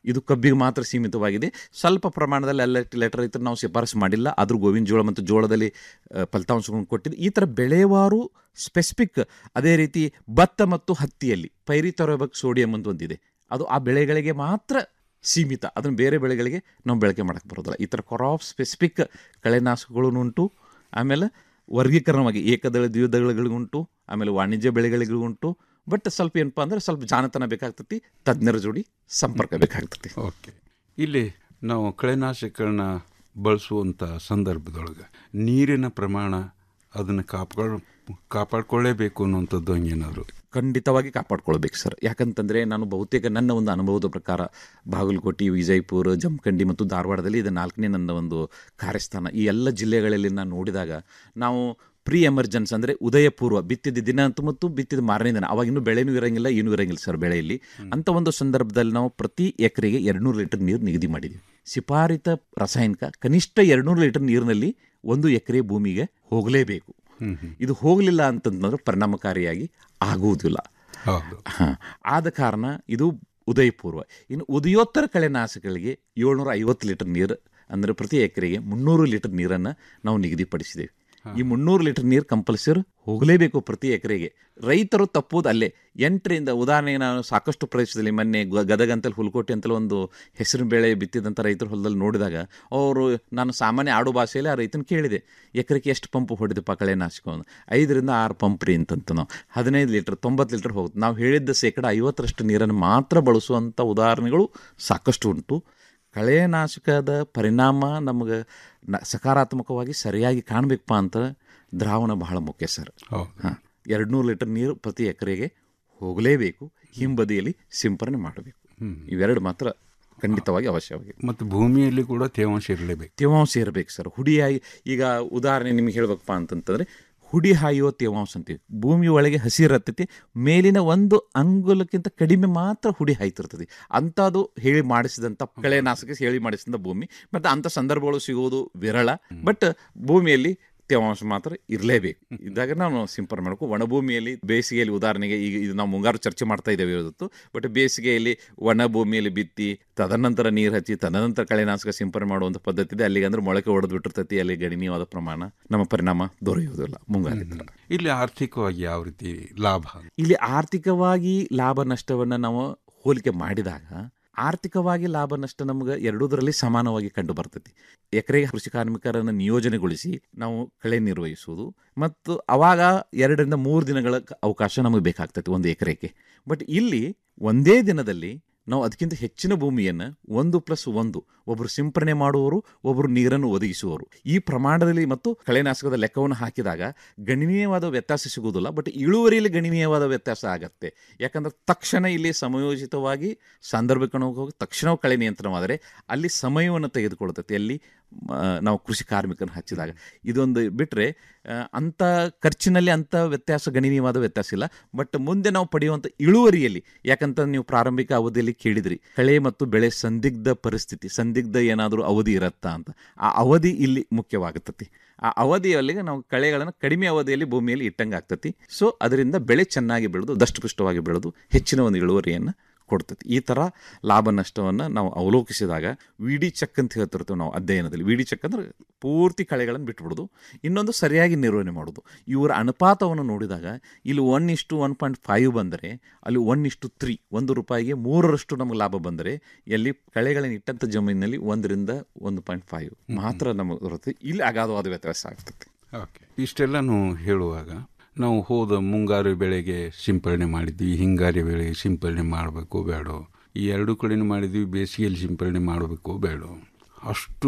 ಇದು ಕಬ್ಬಿಗೆ ಮಾತ್ರ ಸೀಮಿತವಾಗಿದೆ ಸ್ವಲ್ಪ ಪ್ರಮಾಣದಲ್ಲಿ ಎಲ್ಲ ಲೆಟರ್ ರೈತರು ನಾವು ಶಿಫಾರಸು ಮಾಡಿಲ್ಲ ಆದರೂ ಗೋವಿನ ಜೋಳ ಮತ್ತು ಜೋಳದಲ್ಲಿ ಆ, ಫಲಿತಾಂಶಗಳನ್ನು ಕೊಟ್ಟಿದ್ದು ಈ ಥರ ಬೆಳೆವಾರು ಸ್ಪೆಸಿಫಿಕ್ ಅದೇ ರೀತಿ ಭತ್ತ ಮತ್ತು ಹತ್ತಿಯಲ್ಲಿ ಪೈರಿತೊರಬಕ್ ಸೋಡಿಯಂ ಅಂತ ಒಂದಿದೆ ಅದು ಆ ಬೆಳೆಗಳಿಗೆ ಮಾತ್ರ ಸೀಮಿತ ಅದನ್ನು ಬೇರೆ ಬೆಳೆಗಳಿಗೆ ನಾವು ಬಳಕೆ ಮಾಡಕ್ಕೆ ಬರೋದಿಲ್ಲ ಈ ಥರ ಕ್ರಾಪ್ ಸ್ಪೆಸಿಫಿಕ್ ಕಳೆನಾಶಕಗಳು ಉಂಟು ಆಮೇಲೆ ವರ್ಗೀಕರಣವಾಗಿ ಏಕದಳ ದ್ವಿದಳಗಳಿಗುಂಟು ಆಮೇಲೆ ವಾಣಿಜ್ಯ ಬೆಳೆಗಳಿಗುಂಟು ಬಟ್ ಸ್ವಲ್ಪ ಏನಪ್ಪ ಅಂದ್ರೆ ಸ್ವಲ್ಪ ಜಾಣತನ ಬೇಕಾಗ್ತತಿ ತಜ್ಞರ ಜೋಡಿ ಸಂಪರ್ಕ ಬೇಕಾಗ್ತತಿ ಓಕೆ ಇಲ್ಲಿ ನಾವು ಕಳೆನಾಶಕಗಳನ್ನ ಬಳಸುವಂಥ ಸಂದರ್ಭದೊಳಗೆ ನೀರಿನ ಪ್ರಮಾಣ ಅದನ್ನು ಕಾಪಾಡ್ ಕಾಪಾಡ್ಕೊಳ್ಳೇಬೇಕು ಅನ್ನುವಂಥದ್ದು ಹಂಗೇನಾದ್ರು ಖಂಡಿತವಾಗಿ ಕಾಪಾಡ್ಕೊಳ್ಬೇಕು ಸರ್ ಯಾಕಂತಂದರೆ ನಾನು ಬಹುತೇಕ ನನ್ನ ಒಂದು ಅನುಭವದ ಪ್ರಕಾರ ಬಾಗಲಕೋಟೆ ವಿಜಯಪುರ ಜಮಖಂಡಿ ಮತ್ತು ಧಾರವಾಡದಲ್ಲಿ ಇದು ನಾಲ್ಕನೇ ನನ್ನ ಒಂದು ಕಾರ್ಯಸ್ಥಾನ ಈ ಎಲ್ಲ ಜಿಲ್ಲೆಗಳಲ್ಲಿ ನಾನು ನೋಡಿದಾಗ ನಾವು ಪ್ರೀ ಎಮರ್ಜೆನ್ಸ್ ಅಂದರೆ ಉದಯ ಪೂರ್ವ ಬಿತ್ತಿದ ದಿನ ಅಂತೂ ಮತ್ತು ಬಿತ್ತಿದ ಮಾರನೇ ದಿನ ಅವಾಗ ಇನ್ನೂ ಬೆಳೆನೂ ಇರಂಗಿಲ್ಲ ಏನೂ ಇರಂಗಿಲ್ಲ ಸರ್ ಬೆಳೆಯಲ್ಲಿ ಅಂಥ ಒಂದು ಸಂದರ್ಭದಲ್ಲಿ ನಾವು ಪ್ರತಿ ಎಕರೆಗೆ ಎರಡುನೂರು ಲೀಟರ್ ನೀರು ನಿಗದಿ ಮಾಡಿದ್ದೀವಿ ಶಿಫಾರಿತ ರಾಸಾಯನಿಕ ಕನಿಷ್ಠ ಎರಡುನೂರು ಲೀಟರ್ ನೀರಿನಲ್ಲಿ ಒಂದು ಎಕರೆ ಭೂಮಿಗೆ ಹೋಗಲೇಬೇಕು ಇದು ಹೋಗಲಿಲ್ಲ ಅಂತಂದ್ರೆ ಪರಿಣಾಮಕಾರಿಯಾಗಿ ಆಗುವುದಿಲ್ಲ ಹೌದು ಹಾ. ಆದ ಕಾರಣ ಇದು ಉದಯಪೂರ್ವ ಇನ್ನು ಉದಯೋತ್ತರ ಕಳೆನಾಶಕಗಳಿಗೆ ಏಳ್ನೂರ ಐವತ್ತು ಲೀಟರ್ ನೀರು ಅಂದರೆ ಪ್ರತಿ ಎಕರೆಗೆ ಮುನ್ನೂರು ಲೀಟರ್ ನೀರನ್ನು ನಾವು ನಿಗದಿಪಡಿಸಿದ್ದೇವೆ ಈ ಮುನ್ನೂರು ಲೀಟರ್ ನೀರು ಕಂಪಲ್ಸರಿ ಹೋಗಲೇಬೇಕು ಪ್ರತಿ ಎಕರೆಗೆ ರೈತರು ತಪ್ಪುವುದು ಅಲ್ಲೇ ಎಂಟರಿಂದ ಉದಾಹರಣೆಗೆ ನಾನು ಸಾಕಷ್ಟು ಪ್ರದೇಶದಲ್ಲಿ ಮೊನ್ನೆ ಗ- ಗದಗ ಅಂತಲ್ಲಿ ಹುಲ್ಕೋಟೆ ಅಂತಲ್ಲಿ ಒಂದು ಹೆಸರು ಬೆಳೆ ಬಿತ್ತಿದಂಥ ರೈತರ ಹೊಲದಲ್ಲಿ ನೋಡಿದಾಗ ಅವರು ನಾನು ಸಾಮಾನ್ಯ ಆಡು ಭಾಷೆಯಲ್ಲಿ ಆ ರೈತನ ಕೇಳಿದೆ ಎಕರೆಗೆ ಎಷ್ಟು ಪಂಪ್ ಹೊಡೆದಪ್ಪ ಕಳೆನಾಶಕ ಅಂತ ಐದರಿಂದ ಆರು ಪಂಪ್ ರೀ ಅಂತಂತ ನಾವು ಹದಿನೈದು ಲೀಟರ್ ತೊಂಬತ್ತು ಲೀಟರ್ ಹೋಗುತ್ತೆ ನಾವು ಹೇಳಿದ್ದ ಶೇಕಡ ಐವತ್ತರಷ್ಟು ನೀರನ್ನು ಮಾತ್ರ ಬಳಸುವಂಥ ಉದಾಹರಣೆಗಳು ಸಾಕಷ್ಟು ಉಂಟು ಕಳೆನಾಶಕದ ಪರಿಣಾಮ ನಮಗೆ ನ ಸಕಾರಾತ್ಮಕವಾಗಿ ಸರಿಯಾಗಿ ಕಾಣಬೇಕಪ್ಪ ಅಂತ ದ್ರಾವಣ ಬಹಳ ಮುಖ್ಯ ಸರ್ ಹಾಂ ಎರಡು ನೂರು ಲೀಟರ್ ನೀರು ಪ್ರತಿ ಎಕರೆಗೆ ಹೋಗಲೇಬೇಕು ಹಿಂಬದಿಯಲ್ಲಿ ಸಿಂಪರಣೆ ಮಾಡಬೇಕು ಇವೆರಡು ಮಾತ್ರ ಖಂಡಿತವಾಗಿ ಅವಶ್ಯವಾಗಿ ಮತ್ತು ಭೂಮಿಯಲ್ಲಿ ಕೂಡ ತೇವಾಂಶ ಇರಲೇಬೇಕು ತೇವಾಂಶ ಇರಬೇಕು ಸರ್ ಹುಡಿಯಾಗಿ ಈಗ ಉದಾಹರಣೆ ನಿಮಗೆ ಹೇಳ್ಬೇಕಪ್ಪ ಅಂತಂತಂದರೆ ಹುಡಿ ಹಾಯುವ ತೇವಾಂಶ ಅಂತೀವಿ ಭೂಮಿ ಒಳಗೆ ಹಸಿರತ್ತೈತಿ ಮೇಲಿನ ಒಂದು ಅಂಗುಲಕ್ಕಿಂತ ಕಡಿಮೆ ಮಾತ್ರ ಹುಡಿ ಹಾಯ್ತಿರ್ತದೆ ಅಂಥದ್ದು ಹೇಳಿ ಮಾಡಿಸಿದಂಥ ಕಳೆನಾಶಕ ಹೇಳಿ ಮಾಡಿಸಿದಂಥ ಭೂಮಿ ಮತ್ತು ಅಂಥ ಸಂದರ್ಭಗಳು ಸಿಗೋದು ವಿರಳ ಬಟ್ ಭೂಮಿಯಲ್ಲಿ ತೇವಾಂಶ ಮಾತ್ರ ಇರಲೇಬೇಕು ಇದ್ದಾಗ ನಾವು ಸಿಂಪರಣೆ ಮಾಡಬೇಕು ಒಣಭೂಮಿಯಲ್ಲಿ ಬೇಸಿಗೆಯಲ್ಲಿ ಉದಾಹರಣೆಗೆ ಈಗ ಇದು ನಾವು ಮುಂಗಾರು ಚರ್ಚೆ ಮಾಡ್ತಾ ಇದ್ದೇವೆ ಇವತ್ತು ಬಟ್ ಬೇಸಿಗೆಯಲ್ಲಿ ಒಣ ಭೂಮಿಯಲ್ಲಿ ಬಿತ್ತಿ ತದನಂತರ ನೀರು ಹಚ್ಚಿ ತದನಂತರ ಕಳೆನಾಶಕ ಸಿಂಪರಣೆ ಮಾಡುವಂಥ ಪದ್ಧತಿ ಇದೆ ಅಲ್ಲಿಗೆ ಅಂದ್ರೆ ಮೊಳಕೆ ಹೊಡೆದು ಬಿಟ್ಟಿರ್ತೈತಿ ಅಲ್ಲಿ ಗಣನೀಯವಾದ ಪ್ರಮಾಣ ನಮ್ಮ ಪರಿಣಾಮ ದೊರೆಯುವುದಿಲ್ಲ ಮುಂಗಾರಿದ್ದ ಇಲ್ಲಿ ಆರ್ಥಿಕವಾಗಿ ಯಾವ ರೀತಿ ಲಾಭ ಇಲ್ಲಿ ಆರ್ಥಿಕವಾಗಿ ಲಾಭ ನಷ್ಟವನ್ನು ನಾವು ಹೋಲಿಕೆ ಮಾಡಿದಾಗ ಆರ್ಥಿಕವಾಗಿ ಲಾಭ ನಷ್ಟ ನಮಗೆ ಎರಡೂದರಲ್ಲಿ ಸಮಾನವಾಗಿ ಕಂಡು ಬರ್ತೈತಿ ಎಕರೆಗೆ ಕೃಷಿ ಕಾರ್ಮಿಕರನ್ನು ನಿಯೋಜನೆಗೊಳಿಸಿ ನಾವು ಕಳೆ ನಿರ್ವಹಿಸುವುದು ಮತ್ತು ಅವಾಗ ಎರಡರಿಂದ ಮೂರು ದಿನಗಳ ಕ- ಅವಕಾಶ ನಮಗೆ ಬೇಕಾಗ್ತೈತಿ ಒಂದು ಎಕರೆಗೆ ಬಟ್ ಇಲ್ಲಿ ಒಂದೇ ದಿನದಲ್ಲಿ ನಾವು ಅದಕ್ಕಿಂತ ಹೆಚ್ಚಿನ ಭೂಮಿಯನ್ನು ಒಂದು ಪ್ಲಸ್ ಒಂದು ಒಬ್ಬರು ಸಿಂಪರಣೆ ಮಾಡುವವರು ಒಬ್ಬರು ನೀರನ್ನು ಒದಗಿಸುವವರು ಈ ಪ್ರಮಾಣದಲ್ಲಿ ಮತ್ತು ಕಳೆನಾಶಕದ ಲೆಕ್ಕವನ್ನು ಹಾಕಿದಾಗ ಗಣನೀಯವಾದ ವ್ಯತ್ಯಾಸ ಸಿಗುವುದಿಲ್ಲ ಬಟ್ ಇಳುವರಿಯಲ್ಲಿ ಗಣನೀಯವಾದ ವ್ಯತ್ಯಾಸ ಆಗತ್ತೆ ಯಾಕಂದ್ರೆ ತಕ್ಷಣ ಇಲ್ಲಿ ಸಮಯೋಚಿತವಾಗಿ ಸಾಂದರ್ಭಿಕ ಹೋಗಿ ತಕ್ಷಣ ಕಳೆ ನಿಯಂತ್ರಣವಾದರೆ ಅಲ್ಲಿ ಸಮಯವನ್ನು ತೆಗೆದುಕೊಳ್ತೈತಿ ಅಲ್ಲಿ ಮ, ನಾವು ಕೃಷಿ ಕಾರ್ಮಿಕರನ್ನು ಹಚ್ಚಿದಾಗ ಇದೊಂದು ಬಿಟ್ಟರೆ ಅಂಥ ಖರ್ಚಿನಲ್ಲಿ ಅಂಥ ವ್ಯತ್ಯಾಸ ಗಣನೀಯವಾದ ವ್ಯತ್ಯಾಸ ಇಲ್ಲ ಬಟ್ ಮುಂದೆ ನಾವು ಪಡೆಯುವಂಥ ಇಳುವರಿಯಲ್ಲಿ ಯಾಕಂತ ನೀವು ಪ್ರಾರಂಭಿಕ ಅವಧಿಯಲ್ಲಿ ಕೇಳಿದ್ರಿ ಕಳೆ ಮತ್ತು ಬೆಳೆ ಸಂದಿಗ್ಧ ಪರಿಸ್ಥಿತಿ ಸಂದಿಗ್ಧ ಏನಾದರೂ ಅವಧಿ ಇರತ್ತಾ ಅಂತ ಆ ಅವಧಿ ಇಲ್ಲಿ ಮುಖ್ಯವಾಗುತ್ತತಿ ಆ ಅವಧಿಯಲ್ಲಿ ನಾವು ಕಳೆಗಳನ್ನು ಕಡಿಮೆ ಅವಧಿಯಲ್ಲಿ ಭೂಮಿಯಲ್ಲಿ ಇಟ್ಟಂಗೆ ಆಗ್ತತಿ ಸೊ ಅದರಿಂದ ಬೆಳೆ ಚೆನ್ನಾಗಿ ಬೆಳೆದು ದಷ್ಟಪುಷ್ಟವಾಗಿ ಬೆಳೆದು ಹೆಚ್ಚಿನ ಒಂದು ಇಳುವರಿಯನ್ನು ಕೊಡ್ತೈತಿ ಈ ಥರ ಲಾಭ ನಷ್ಟವನ್ನು ನಾವು ಅವಲೋಕಿಸಿದಾಗ ವಿ ಡಿ ಚೆಕ್ ಅಂತ ಹೇಳ್ತಿರ್ತೇವೆ ನಾವು ಅಧ್ಯಯನದಲ್ಲಿ ವಿ ಡಿ ಚೆಕ್ ಅಂದ್ರೆ ಪೂರ್ತಿ ಕಳೆಗಳನ್ನು ಬಿಟ್ಬಿಡೋದು ಇನ್ನೊಂದು ಸರಿಯಾಗಿ ನಿರ್ವಹಣೆ ಮಾಡೋದು ಇವರ ಅನುಪಾತವನ್ನು ನೋಡಿದಾಗ ಇಲ್ಲಿ ಒನ್ ಇಷ್ಟು ಒನ್ ಪಾಯಿಂಟ್ ಫೈವ್ ಬಂದರೆ ಅಲ್ಲಿ ಒನ್ ಇಷ್ಟು ತ್ರೀ ಒಂದು ರೂಪಾಯಿಗೆ ಮೂರರಷ್ಟು ನಮಗೆ ಲಾಭ ಬಂದರೆ ಎಲ್ಲಿ ಕಳೆಗಳನ್ನು ಇಟ್ಟಂಥ ಜಮೀನಿನಲ್ಲಿ ಒಂದರಿಂದ ಒಂದು ಪಾಯಿಂಟ್ ಫೈವ್ ಮಾತ್ರ ನಮಗೆ ಬರುತ್ತೆ ಇಲ್ಲಿ ಅಗಾಧವಾದ ವ್ಯತ್ಯಾಸ ಆಗ್ತದೆ ಓಕೆ ಇಷ್ಟೆಲ್ಲನೂ ಹೇಳುವಾಗ ನಾವು ಹೋದ ಮುಂಗಾರು ಬೆಳೆಗೆ ಸಿಂಪರಣೆ ಮಾಡಿದ್ವಿ ಹಿಂಗಾರಿ ಬೆಳೆಗೆ ಸಿಂಪರಣೆ ಮಾಡಬೇಕು ಬೇಡ ಈ ಎರಡು ಕಡೆನೂ ಮಾಡಿದ್ವಿ ಬೇಸಿಗೆಯಲ್ಲಿ ಸಿಂಪರಣೆ ಮಾಡಬೇಕು ಬೇಡ ಅಷ್ಟು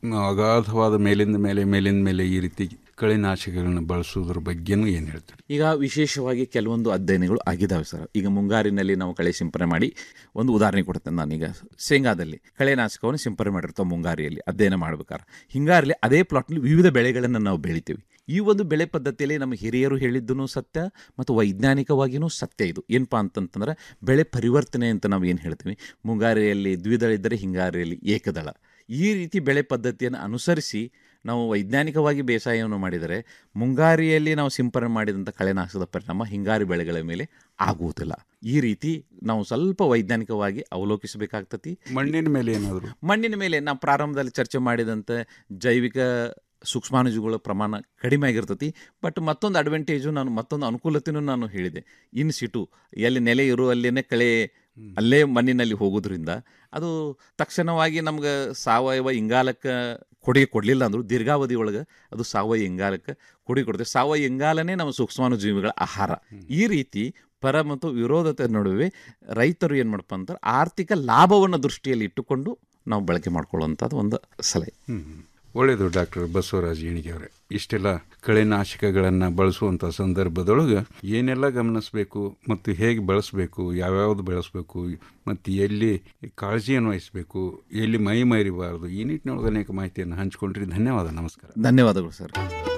ಅಗಾಧವಾದ ಮೇಲಿಂದ ಮೇಲೆ ಮೇಲಿಂದ ಮೇಲೆ ಈ ರೀತಿ ಕಳೆನಾಶಕಗಳನ್ನ ಬಳಸೋದ್ರ ಬಗ್ಗೆನೂ ಏನು ಹೇಳ್ತಾರೆ ಈಗ ವಿಶೇಷವಾಗಿ ಕೆಲವೊಂದು ಅಧ್ಯಯನಗಳು ಆಗಿದ್ದಾವೆ ಸರ್ ಈಗ ಮುಂಗಾರಿನಲ್ಲಿ ನಾವು ಕಳೆ ಸಿಂಪರಣೆ ಮಾಡಿ ಒಂದು ಉದಾಹರಣೆ ಕೊಡ್ತೇನೆ ನಾನೀಗ ಶೇಂಗಾದಲ್ಲಿ ಕಳೆನಾಶಕವನ್ನು ಸಿಂಪರಣೆ ಮಾಡಿರ್ತಾವೆ ಮುಂಗಾರಿಯಲ್ಲಿ ಅಧ್ಯಯನ ಮಾಡ್ಬೇಕಾದ್ರೆ ಹಿಂಗಾರಲ್ಲಿ ಅದೇ ಪ್ಲಾಟ್ನಲ್ಲಿ ವಿವಿಧ ಬೆಳೆಗಳನ್ನು ನಾವು ಬೆಳಿತೀವಿ ಈ ಒಂದು ಬೆಳೆ ಪದ್ಧತಿಯಲ್ಲಿ ನಮ್ಮ ಹಿರಿಯರು ಹೇಳಿದ್ದೂ ಸತ್ಯ ಮತ್ತು ವೈಜ್ಞಾನಿಕವಾಗಿಯೂ ಸತ್ಯ ಇದು ಏನಪ್ಪ ಅಂತಂತಂದ್ರೆ ಬೆಳೆ ಪರಿವರ್ತನೆ ಅಂತ ನಾವು ಏನು ಹೇಳ್ತೀವಿ ಮುಂಗಾರಿಯಲ್ಲಿ ದ್ವಿದಳ ಇದ್ದರೆ ಹಿಂಗಾರಿಯಲ್ಲಿ ಏಕದಳ ಈ ರೀತಿ ಬೆಳೆ ಪದ್ಧತಿಯನ್ನು ಅನುಸರಿಸಿ ನಾವು ವೈಜ್ಞಾನಿಕವಾಗಿ ಬೇಸಾಯವನ್ನು ಮಾಡಿದರೆ ಮುಂಗಾರಿಯಲ್ಲಿ ನಾವು ಸಿಂಪರಣೆ ಮಾಡಿದಂಥ ಕಳೆನಾಶಕದ ಪರಿಣಾಮ ಹಿಂಗಾರಿ ಬೆಳೆಗಳ ಮೇಲೆ ಆಗುವುದಿಲ್ಲ ಈ ರೀತಿ ನಾವು ಸ್ವಲ್ಪ ವೈಜ್ಞಾನಿಕವಾಗಿ ಅವಲೋಕಿಸಬೇಕಾಗ್ತತಿ ಮಣ್ಣಿನ ಮೇಲೆ ಏನಾದರೂ ಮಣ್ಣಿನ ಮೇಲೆ ನಾವು ಪ್ರಾರಂಭದಲ್ಲಿ ಚರ್ಚೆ ಮಾಡಿದಂತೆ ಜೈವಿಕ ಸೂಕ್ಷ್ಮಾಣುಜೀವಿಗಳ ಪ್ರಮಾಣ ಕಡಿಮೆ ಆಗಿರ್ತತಿ ಬಟ್ ಮತ್ತೊಂದು ಅಡ್ವಾಂಟೇಜು ನಾನು ಮತ್ತೊಂದು ಅನುಕೂಲತೆಯೂ ನಾನು ಹೇಳಿದೆ ಇನ್ ಸಿಟು ಎಲ್ಲಿ ನೆಲೆ ಇರುವಲ್ಲೇ ಕಳೆ ಅಲ್ಲೇ ಮಣ್ಣಿನಲ್ಲಿ ಹೋಗೋದ್ರಿಂದ ಅದು ತಕ್ಷಣವಾಗಿ ನಮ್ಗೆ ಸಾವಯವ ಇಂಗಾಲಕ್ಕೆ ಕೊಡುಗೆ ಕೊಡಲಿಲ್ಲ ಅಂದರೂ ದೀರ್ಘಾವಧಿ ಒಳಗೆ ಅದು ಸಾವಯವ ಇಂಗಾಲಕ್ಕೆ ಕೊಡುಗೆ ಕೊಡುತ್ತೆ ಸಾವಯವ ಇಂಗಾಲನೇ ನಮ್ಮ ಸೂಕ್ಷ್ಮಾಣುಜೀವಿಗಳ ಆಹಾರ ಈ ರೀತಿ ಪರ ಮತ್ತು ವಿರೋಧತೆ ನಡುವೆ ರೈತರು ಏನು ಮಾಡಪ್ಪ ಅಂತಾರೆ ಆರ್ಥಿಕ ಲಾಭವನ್ನು ದೃಷ್ಟಿಯಲ್ಲಿ ಇಟ್ಟುಕೊಂಡು ನಾವು ಬಳಕೆ ಮಾಡ್ಕೊಳ್ಳುವಂಥದ್ದು ಒಂದು ಸಲಹೆ ಒಳ್ಳೆಯದು ಡಾಕ್ಟರ್ ಬಸವರಾಜ್ ಏಣಿಗೆ ಅವರೇ ಇಷ್ಟೆಲ್ಲ ಕಳೆನಾಶಕಗಳನ್ನು ಬಳಸುವಂಥ ಸಂದರ್ಭದೊಳಗೆ ಏನೆಲ್ಲ ಗಮನಿಸಬೇಕು ಮತ್ತು ಹೇಗೆ ಬಳಸಬೇಕು ಯಾವ್ಯಾವ್ದು ಬೆಳೆಸಬೇಕು ಮತ್ತು ಎಲ್ಲಿ ಕಾಳಜಿಯನ್ನು ವಹಿಸಬೇಕು ಎಲ್ಲಿ ಮೈ ಮರಿಬಾರದು ಈ ನಿಟ್ಟಿನೊಳಗೆ ಅನೇಕ ಮಾಹಿತಿಯನ್ನು ಹಂಚಿಕೊಂಡ್ರಿ ಧನ್ಯವಾದ ನಮಸ್ಕಾರ ಧನ್ಯವಾದಗಳು ಸರ್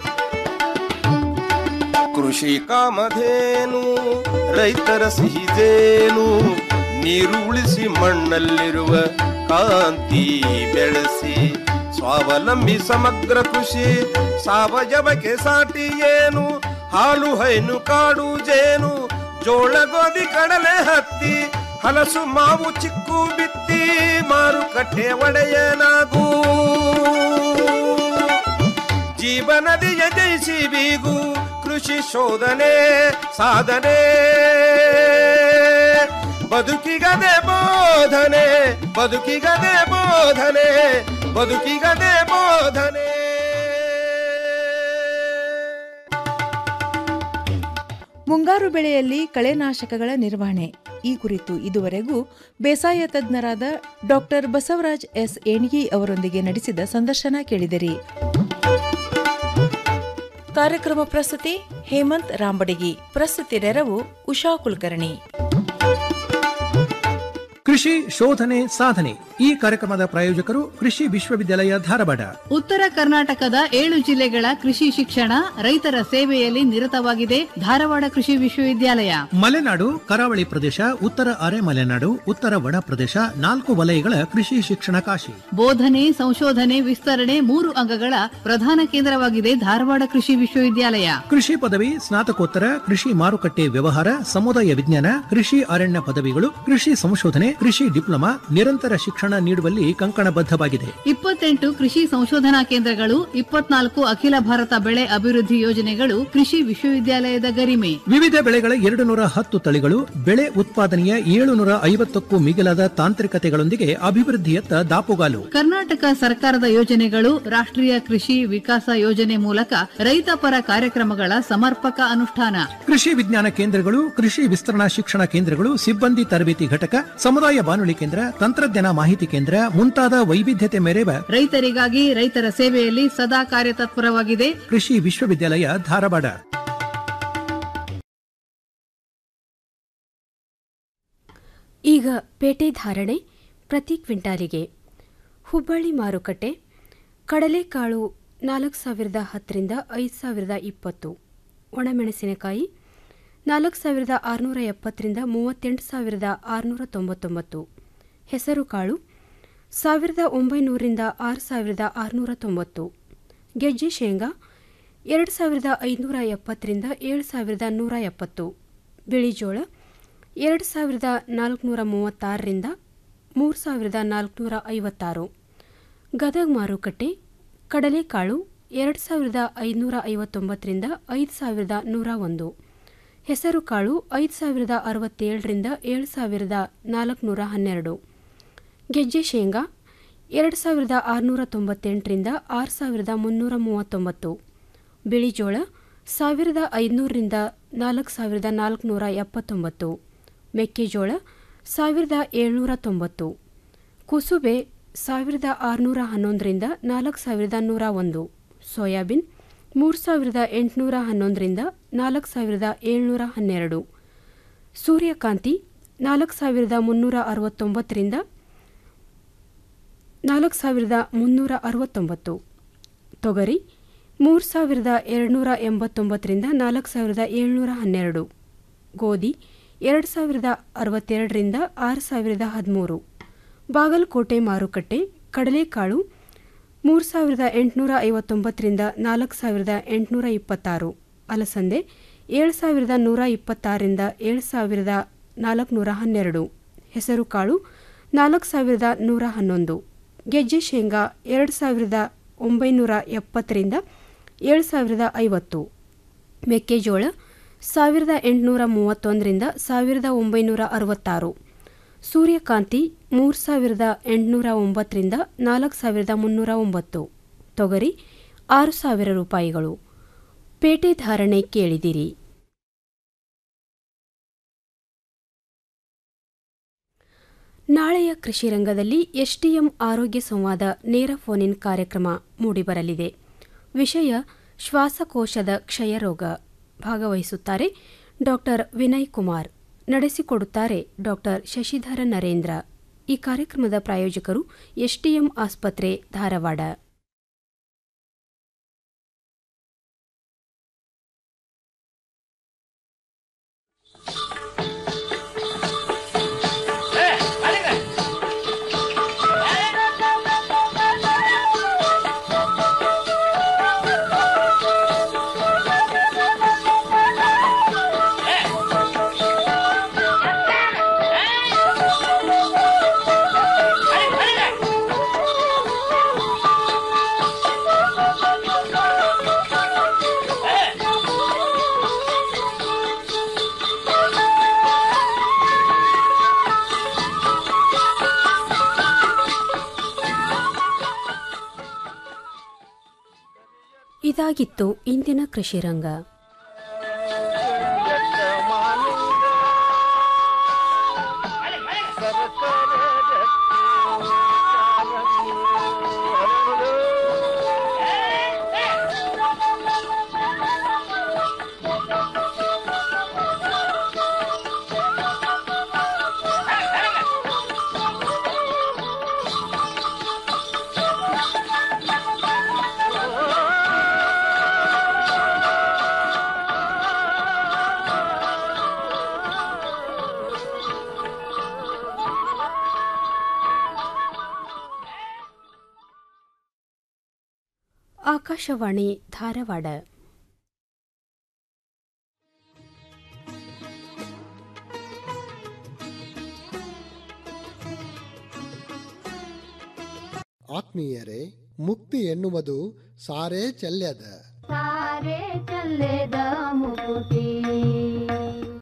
ಕೃಷಿ ಕಾಮಧೇನು ರೈತರ ಸಿಹಿದೇನು ನೀರು ಉಳಿಸಿ ಮಣ್ಣಲ್ಲಿರುವ ಕಾಂತಿ ಬೆಳೆಸಿ ಸ್ವಾವಲಂಬಿ ಸಮಗ್ರ ಕೃಷಿ ಸಾವಯವಕ್ಕೆ ಸಾಟಿ ಏನು ಹಾಲು ಹೈನು ಕಾಡು ಜೇನು ಜೋಳ ಗೋಧಿ ಕಡಲೆ ಹತ್ತಿ ಹಲಸು ಮಾವು ಚಿಕ್ಕು ಬಿತ್ತಿ ಮಾರುಕಟ್ಟೆ ಒಡೆಯನಾಗೂ ಜೀವನದಿಯ ಜಯಿಸಿ ಬೀಗು ಕೃಷಿ ಶೋಧನೆ ಸಾಧನೆ ಬದುಕಿಗದೆ ಬೋಧನೆ ಬದುಕಿಗದೆ ಬೋಧನೆ ಬದುಕಿಗದೆ ಬೋಧನೆ ಮುಂಗಾರು ಬೆಳೆಯಲ್ಲಿ ಕಳೆನಾಶಕಗಳ ನಿರ್ವಹಣೆ ಈ ಕುರಿತು ಇದುವರೆಗೂ ಬೇಸಾಯ ತಜ್ಞರಾದ ಡಾಕ್ಟರ್ ಬಸವರಾಜ್ ಎಸ್ ಏಣಿಗಿ ಅವರೊಂದಿಗೆ ನಡೆಸಿದ ಸಂದರ್ಶನ ಕೇಳಿದಿರಿ ಕಾರ್ಯಕ್ರಮ ಪ್ರಸ್ತುತಿ ಹೇಮಂತ್ ರಾಂಬಡಗಿ ಪ್ರಸ್ತುತಿ ನೆರವು ಉಷಾ ಕುಲಕರ್ಣಿ ಕೃಷಿ ಶೋಧನೆ ಸಾಧನೆ ಈ ಕಾರ್ಯಕ್ರಮದ ಪ್ರಾಯೋಜಕರು ಕೃಷಿ ವಿಶ್ವವಿದ್ಯಾಲಯ ಧಾರವಾಡ ಉತ್ತರ ಕರ್ನಾಟಕದ ಏಳು ಜಿಲ್ಲೆಗಳ ಕೃಷಿ ಶಿಕ್ಷಣ ರೈತರ ಸೇವೆಯಲ್ಲಿ ನಿರತವಾಗಿದೆ ಧಾರವಾಡ ಕೃಷಿ ವಿಶ್ವವಿದ್ಯಾಲಯ ಮಲೆನಾಡು ಕರಾವಳಿ ಪ್ರದೇಶ ಉತ್ತರ ಅರೆ ಮಲೆನಾಡು ಉತ್ತರ ಒಣ ಪ್ರದೇಶ ನಾಲ್ಕು ವಲಯಗಳ ಕೃಷಿ ಶಿಕ್ಷಣ ಕಾಶಿ ಬೋಧನೆ ಸಂಶೋಧನೆ ವಿಸ್ತರಣೆ ಮೂರು ಅಂಗಗಳ ಪ್ರಧಾನ ಕೇಂದ್ರವಾಗಿದೆ ಧಾರವಾಡ ಕೃಷಿ ವಿಶ್ವವಿದ್ಯಾಲಯ ಕೃಷಿ ಪದವಿ ಸ್ನಾತಕೋತ್ತರ ಕೃಷಿ ಮಾರುಕಟ್ಟೆ ವ್ಯವಹಾರ ಸಮುದಾಯ ವಿಜ್ಞಾನ ಕೃಷಿ ಅರಣ್ಯ ಪದವಿಗಳು ಕೃಷಿ ಸಂಶೋಧನೆ ಕೃಷಿ ಡಿಪ್ಲೊಮಾ ನಿರಂತರ ಶಿಕ್ಷಣ ನೀಡುವಲ್ಲಿ ಕಂಕಣಬದ್ಧವಾಗಿದೆ ಇಪ್ಪತ್ತೆಂಟು ಕೃಷಿ ಸಂಶೋಧನಾ ಕೇಂದ್ರಗಳು ಇಪ್ಪತ್ನಾಲ್ಕು ಅಖಿಲ ಭಾರತ ಬೆಳೆ ಅಭಿವೃದ್ಧಿ ಯೋಜನೆಗಳು ಕೃಷಿ ವಿಶ್ವವಿದ್ಯಾಲಯದ ಗರಿಮೆ ವಿವಿಧ ಬೆಳೆಗಳ ಎರಡು ನೂರ ಹತ್ತು ತಳಿಗಳು ಬೆಳೆ ಉತ್ಪಾದನೆಯ ಏಳುನೂರ ಐವತ್ತಕ್ಕೂ ಮಿಗಿಲಾದ ತಾಂತ್ರಿಕತೆಗಳೊಂದಿಗೆ ಅಭಿವೃದ್ಧಿಯತ್ತ ದಾಪುಗಾಲು ಕರ್ನಾಟಕ ಸರ್ಕಾರದ ಯೋಜನೆಗಳು ರಾಷ್ಟ್ರೀಯ ಕೃಷಿ ವಿಕಾಸ ಯೋಜನೆ ಮೂಲಕ ರೈತ ಪರ ಕಾರ್ಯಕ್ರಮಗಳ ಸಮರ್ಪಕ ಅನುಷ್ಠಾನ ಕೃಷಿ ವಿಜ್ಞಾನ ಕೇಂದ್ರಗಳು ಕೃಷಿ ವಿಸ್ತರಣಾ ಶಿಕ್ಷಣ ಕೇಂದ್ರಗಳು ಸಿಬ್ಬಂದಿ ತರಬೇತಿ ಘಟಕ ಸಮುದಾಯ ಬಾನುಲಿ ಕೇಂದ್ರ ತಂತ್ರಜ್ಞಾನ ಮಾಹಿತಿ ಕೇಂದ್ರ ಮುಂತಾದ ವೈವಿಧ್ಯತೆ ಮೆರೆವ ರೈತರಿಗಾಗಿ ರೈತರ ಸೇವೆಯಲ್ಲಿ ಸದಾ ಕಾರ್ಯತತ್ಪರವಾಗಿದೆ ಕೃಷಿ ವಿಶ್ವವಿದ್ಯಾಲಯ ಧಾರವಾಡ ಈಗ ಪೇಟೆ ಧಾರಣೆ ಪ್ರತಿ ಕ್ವಿಂಟಾಲಿಗೆ ಹುಬ್ಬಳ್ಳಿ ಮಾರುಕಟ್ಟೆ ಕಡಲೆಕಾಳು ನಾಲ್ಕು ಸಾವಿರದ ಹತ್ತರಿಂದ ಐದು ಸಾವಿರದ ಇಪ್ಪತ್ತು ಒಣಮೆಣಸಿನಕಾಯಿ ನಾಲ್ಕು ಸಾವಿರದ ಆರುನೂರ ಎಪ್ಪತ್ತರಿಂದ ಮೂವತ್ತೆಂಟು ಸಾವಿರದ ಆರುನೂರ ತೊಂಬತ್ತೊಂಬತ್ತು ಹೆಸರುಕಾಳು ಸಾವಿರದ ಒಂಬೈನೂರಿಂದ ಆರು ಸಾವಿರದ ಆರುನೂರ ತೊಂಬತ್ತು ಗೆಜ್ಜೆ ಶೇಂಗಾ ಎರಡು ಸಾವಿರದ ಐದುನೂರ ಎಪ್ಪತ್ತರಿಂದ ಏಳು ಸಾವಿರದ ನೂರ ಎಪ್ಪತ್ತು ಬಿಳಿಜೋಳ ಎರಡು ಸಾವಿರದ ನಾಲ್ಕುನೂರ ಮೂವತ್ತಾರರಿಂದ ಮೂರು ಸಾವಿರದ ನಾಲ್ಕುನೂರ ಐವತ್ತಾರು ಗದಗ ಮಾರುಕಟ್ಟೆ ಕಡಲೆಕಾಳು ಎರಡು ಸಾವಿರದ ಐದುನೂರ ಐವತ್ತೊಂಬತ್ತರಿಂದ ಐದು ಸಾವಿರದ ನೂರ ಒಂದು ಹೆಸರುಕಾಳು ಐದು ಸಾವಿರದ ಅರವತ್ತೇಳರಿಂದ ಏಳು ಸಾವಿರದ ನಾಲ್ಕುನೂರ ಹನ್ನೆರಡು ಗೆಜ್ಜೆ ಶೇಂಗಾ ಎರಡು ಸಾವಿರದ ಆರುನೂರ ತೊಂಬತ್ತೆಂಟರಿಂದ ಆರು ಸಾವಿರದ ಮುನ್ನೂರ ಮೂವತ್ತೊಂಬತ್ತು ಬಿಳಿಜೋಳ ಸಾವಿರದ ಐದುನೂರರಿಂದ ನಾಲ್ಕು ಸಾವಿರದ ನಾಲ್ಕುನೂರ ಎಪ್ಪತ್ತೊಂಬತ್ತು ಮೆಕ್ಕೆಜೋಳ ಸಾವಿರದ ಏಳ್ನೂರ ತೊಂಬತ್ತು ಕುಸುಬೆ ಸಾವಿರದ ಆರುನೂರ ಹನ್ನೊಂದರಿಂದ ನಾಲ್ಕು ಸಾವಿರದ ನೂರ ಒಂದು ಸೋಯಾಬೀನ್ ಮೂರು ಸಾವಿರದ ಎಂಟುನೂರ ಹನ್ನೊಂದರಿಂದ ನಾಲ್ಕು ಸಾವಿರದ ಏಳ್ನೂರ ಹನ್ನೆರಡು ಸೂರ್ಯಕಾಂತಿ ನಾಲ್ಕು ಸಾವಿರದ ಮುನ್ನೂರ ಅರವತ್ತೊಂಬತ್ತರಿಂದ ನಾಲ್ಕು ಸಾವಿರದ ಮುನ್ನೂರ ಅರವತ್ತೊಂಬತ್ತು ತೊಗರಿ ಮೂರು ಸಾವಿರದ ಎರಡುನೂರ ಎಂಬತ್ತೊಂಬತ್ತರಿಂದ ನಾಲ್ಕು ಸಾವಿರದ ಏಳ್ನೂರ ಹನ್ನೆರಡು ಗೋಧಿ ಎರಡು ಸಾವಿರದ ಅರವತ್ತೆರಡರಿಂದ ಆರು ಸಾವಿರದ ಹದಿಮೂರು ಬಾಗಲಕೋಟೆ ಮಾರುಕಟ್ಟೆ ಕಡಲೆಕಾಳು ಮೂರು ಸಾವಿರದ ಎಂಟುನೂರ ಐವತ್ತೊಂಬತ್ತರಿಂದ ನಾಲ್ಕು ಸಾವಿರದ ಎಂಟುನೂರ ಇಪ್ಪತ್ತಾರು ಅಲಸಂದೆ ಏಳು ಸಾವಿರದ ನೂರ ಇಪ್ಪತ್ತಾರರಿಂದ ಏಳು ಸಾವಿರದ ನಾಲ್ಕುನೂರ ಹನ್ನೆರಡು ಹೆಸರುಕಾಳು ನಾಲ್ಕು ಸಾವಿರದ ನೂರ ಹನ್ನೊಂದು ಗೆಜ್ಜೆ ಶೇಂಗಾ ಎರಡು ಸಾವಿರದ ಒಂಬೈನೂರ ಎಪ್ಪತ್ತರಿಂದ ಏಳು ಸಾವಿರದ ಐವತ್ತು ಮೆಕ್ಕೆಜೋಳ ಸಾವಿರದ ಎಂಟುನೂರ ಮೂವತ್ತೊಂದರಿಂದ ಸಾವಿರದ ಒಂಬೈನೂರ ಅರವತ್ತಾರು ಸೂರ್ಯಕಾಂತಿ ಮೂರು ಸಾವಿರದ ಎಂಟುನೂರ ಒಂಬತ್ತರಿಂದ ನಾಲ್ಕು ಸಾವಿರದ ಮುನ್ನೂರ ಒಂಬತ್ತು ತೊಗರಿ ಆರು ಸಾವಿರ ರೂಪಾಯಿಗಳು ಪೇಟೆ ಧಾರಣೆ ಕೇಳಿದಿರಿ ನಾಳೆಯ ಕೃಷಿ ರಂಗದಲ್ಲಿ ಎಸ್ಟಿಎಂ ಆರೋಗ್ಯ ಸಂವಾದ ನೇರ ಫೋನ್ ಇನ್ ಕಾರ್ಯಕ್ರಮ ಮೂಡಿಬರಲಿದೆ ವಿಷಯ ಶ್ವಾಸಕೋಶದ ಕ್ಷಯರೋಗ ಭಾಗವಹಿಸುತ್ತಾರೆ ಡಾಕ್ಟರ್ ವಿನಯ್ ಕುಮಾರ್ ನಡೆಸಿಕೊಡುತ್ತಾರೆ ಡಾಕ್ಟರ್ ಶಶಿಧರ ನರೇಂದ್ರ ಈ ಕಾರ್ಯಕ್ರಮದ ಪ್ರಾಯೋಜಕರು ಎಸ್ಟಿಎಂ ಆಸ್ಪತ್ರೆ ಧಾರವಾಡ ಇದಾಗಿತ್ತು ಇಂದಿನ ಕೃಷಿ ರಂಗ ಆಕಾಶವಾಣಿ ಧಾರವಾಡ ಆತ್ಮೀಯರೇ ಮುಕ್ತಿ ಎನ್ನುವುದು ಸಾರೇ ಚೆಲ್ಯದ ಸಾರೆ ಚಲ್ಲೆದ ಮುಕ್ತಿ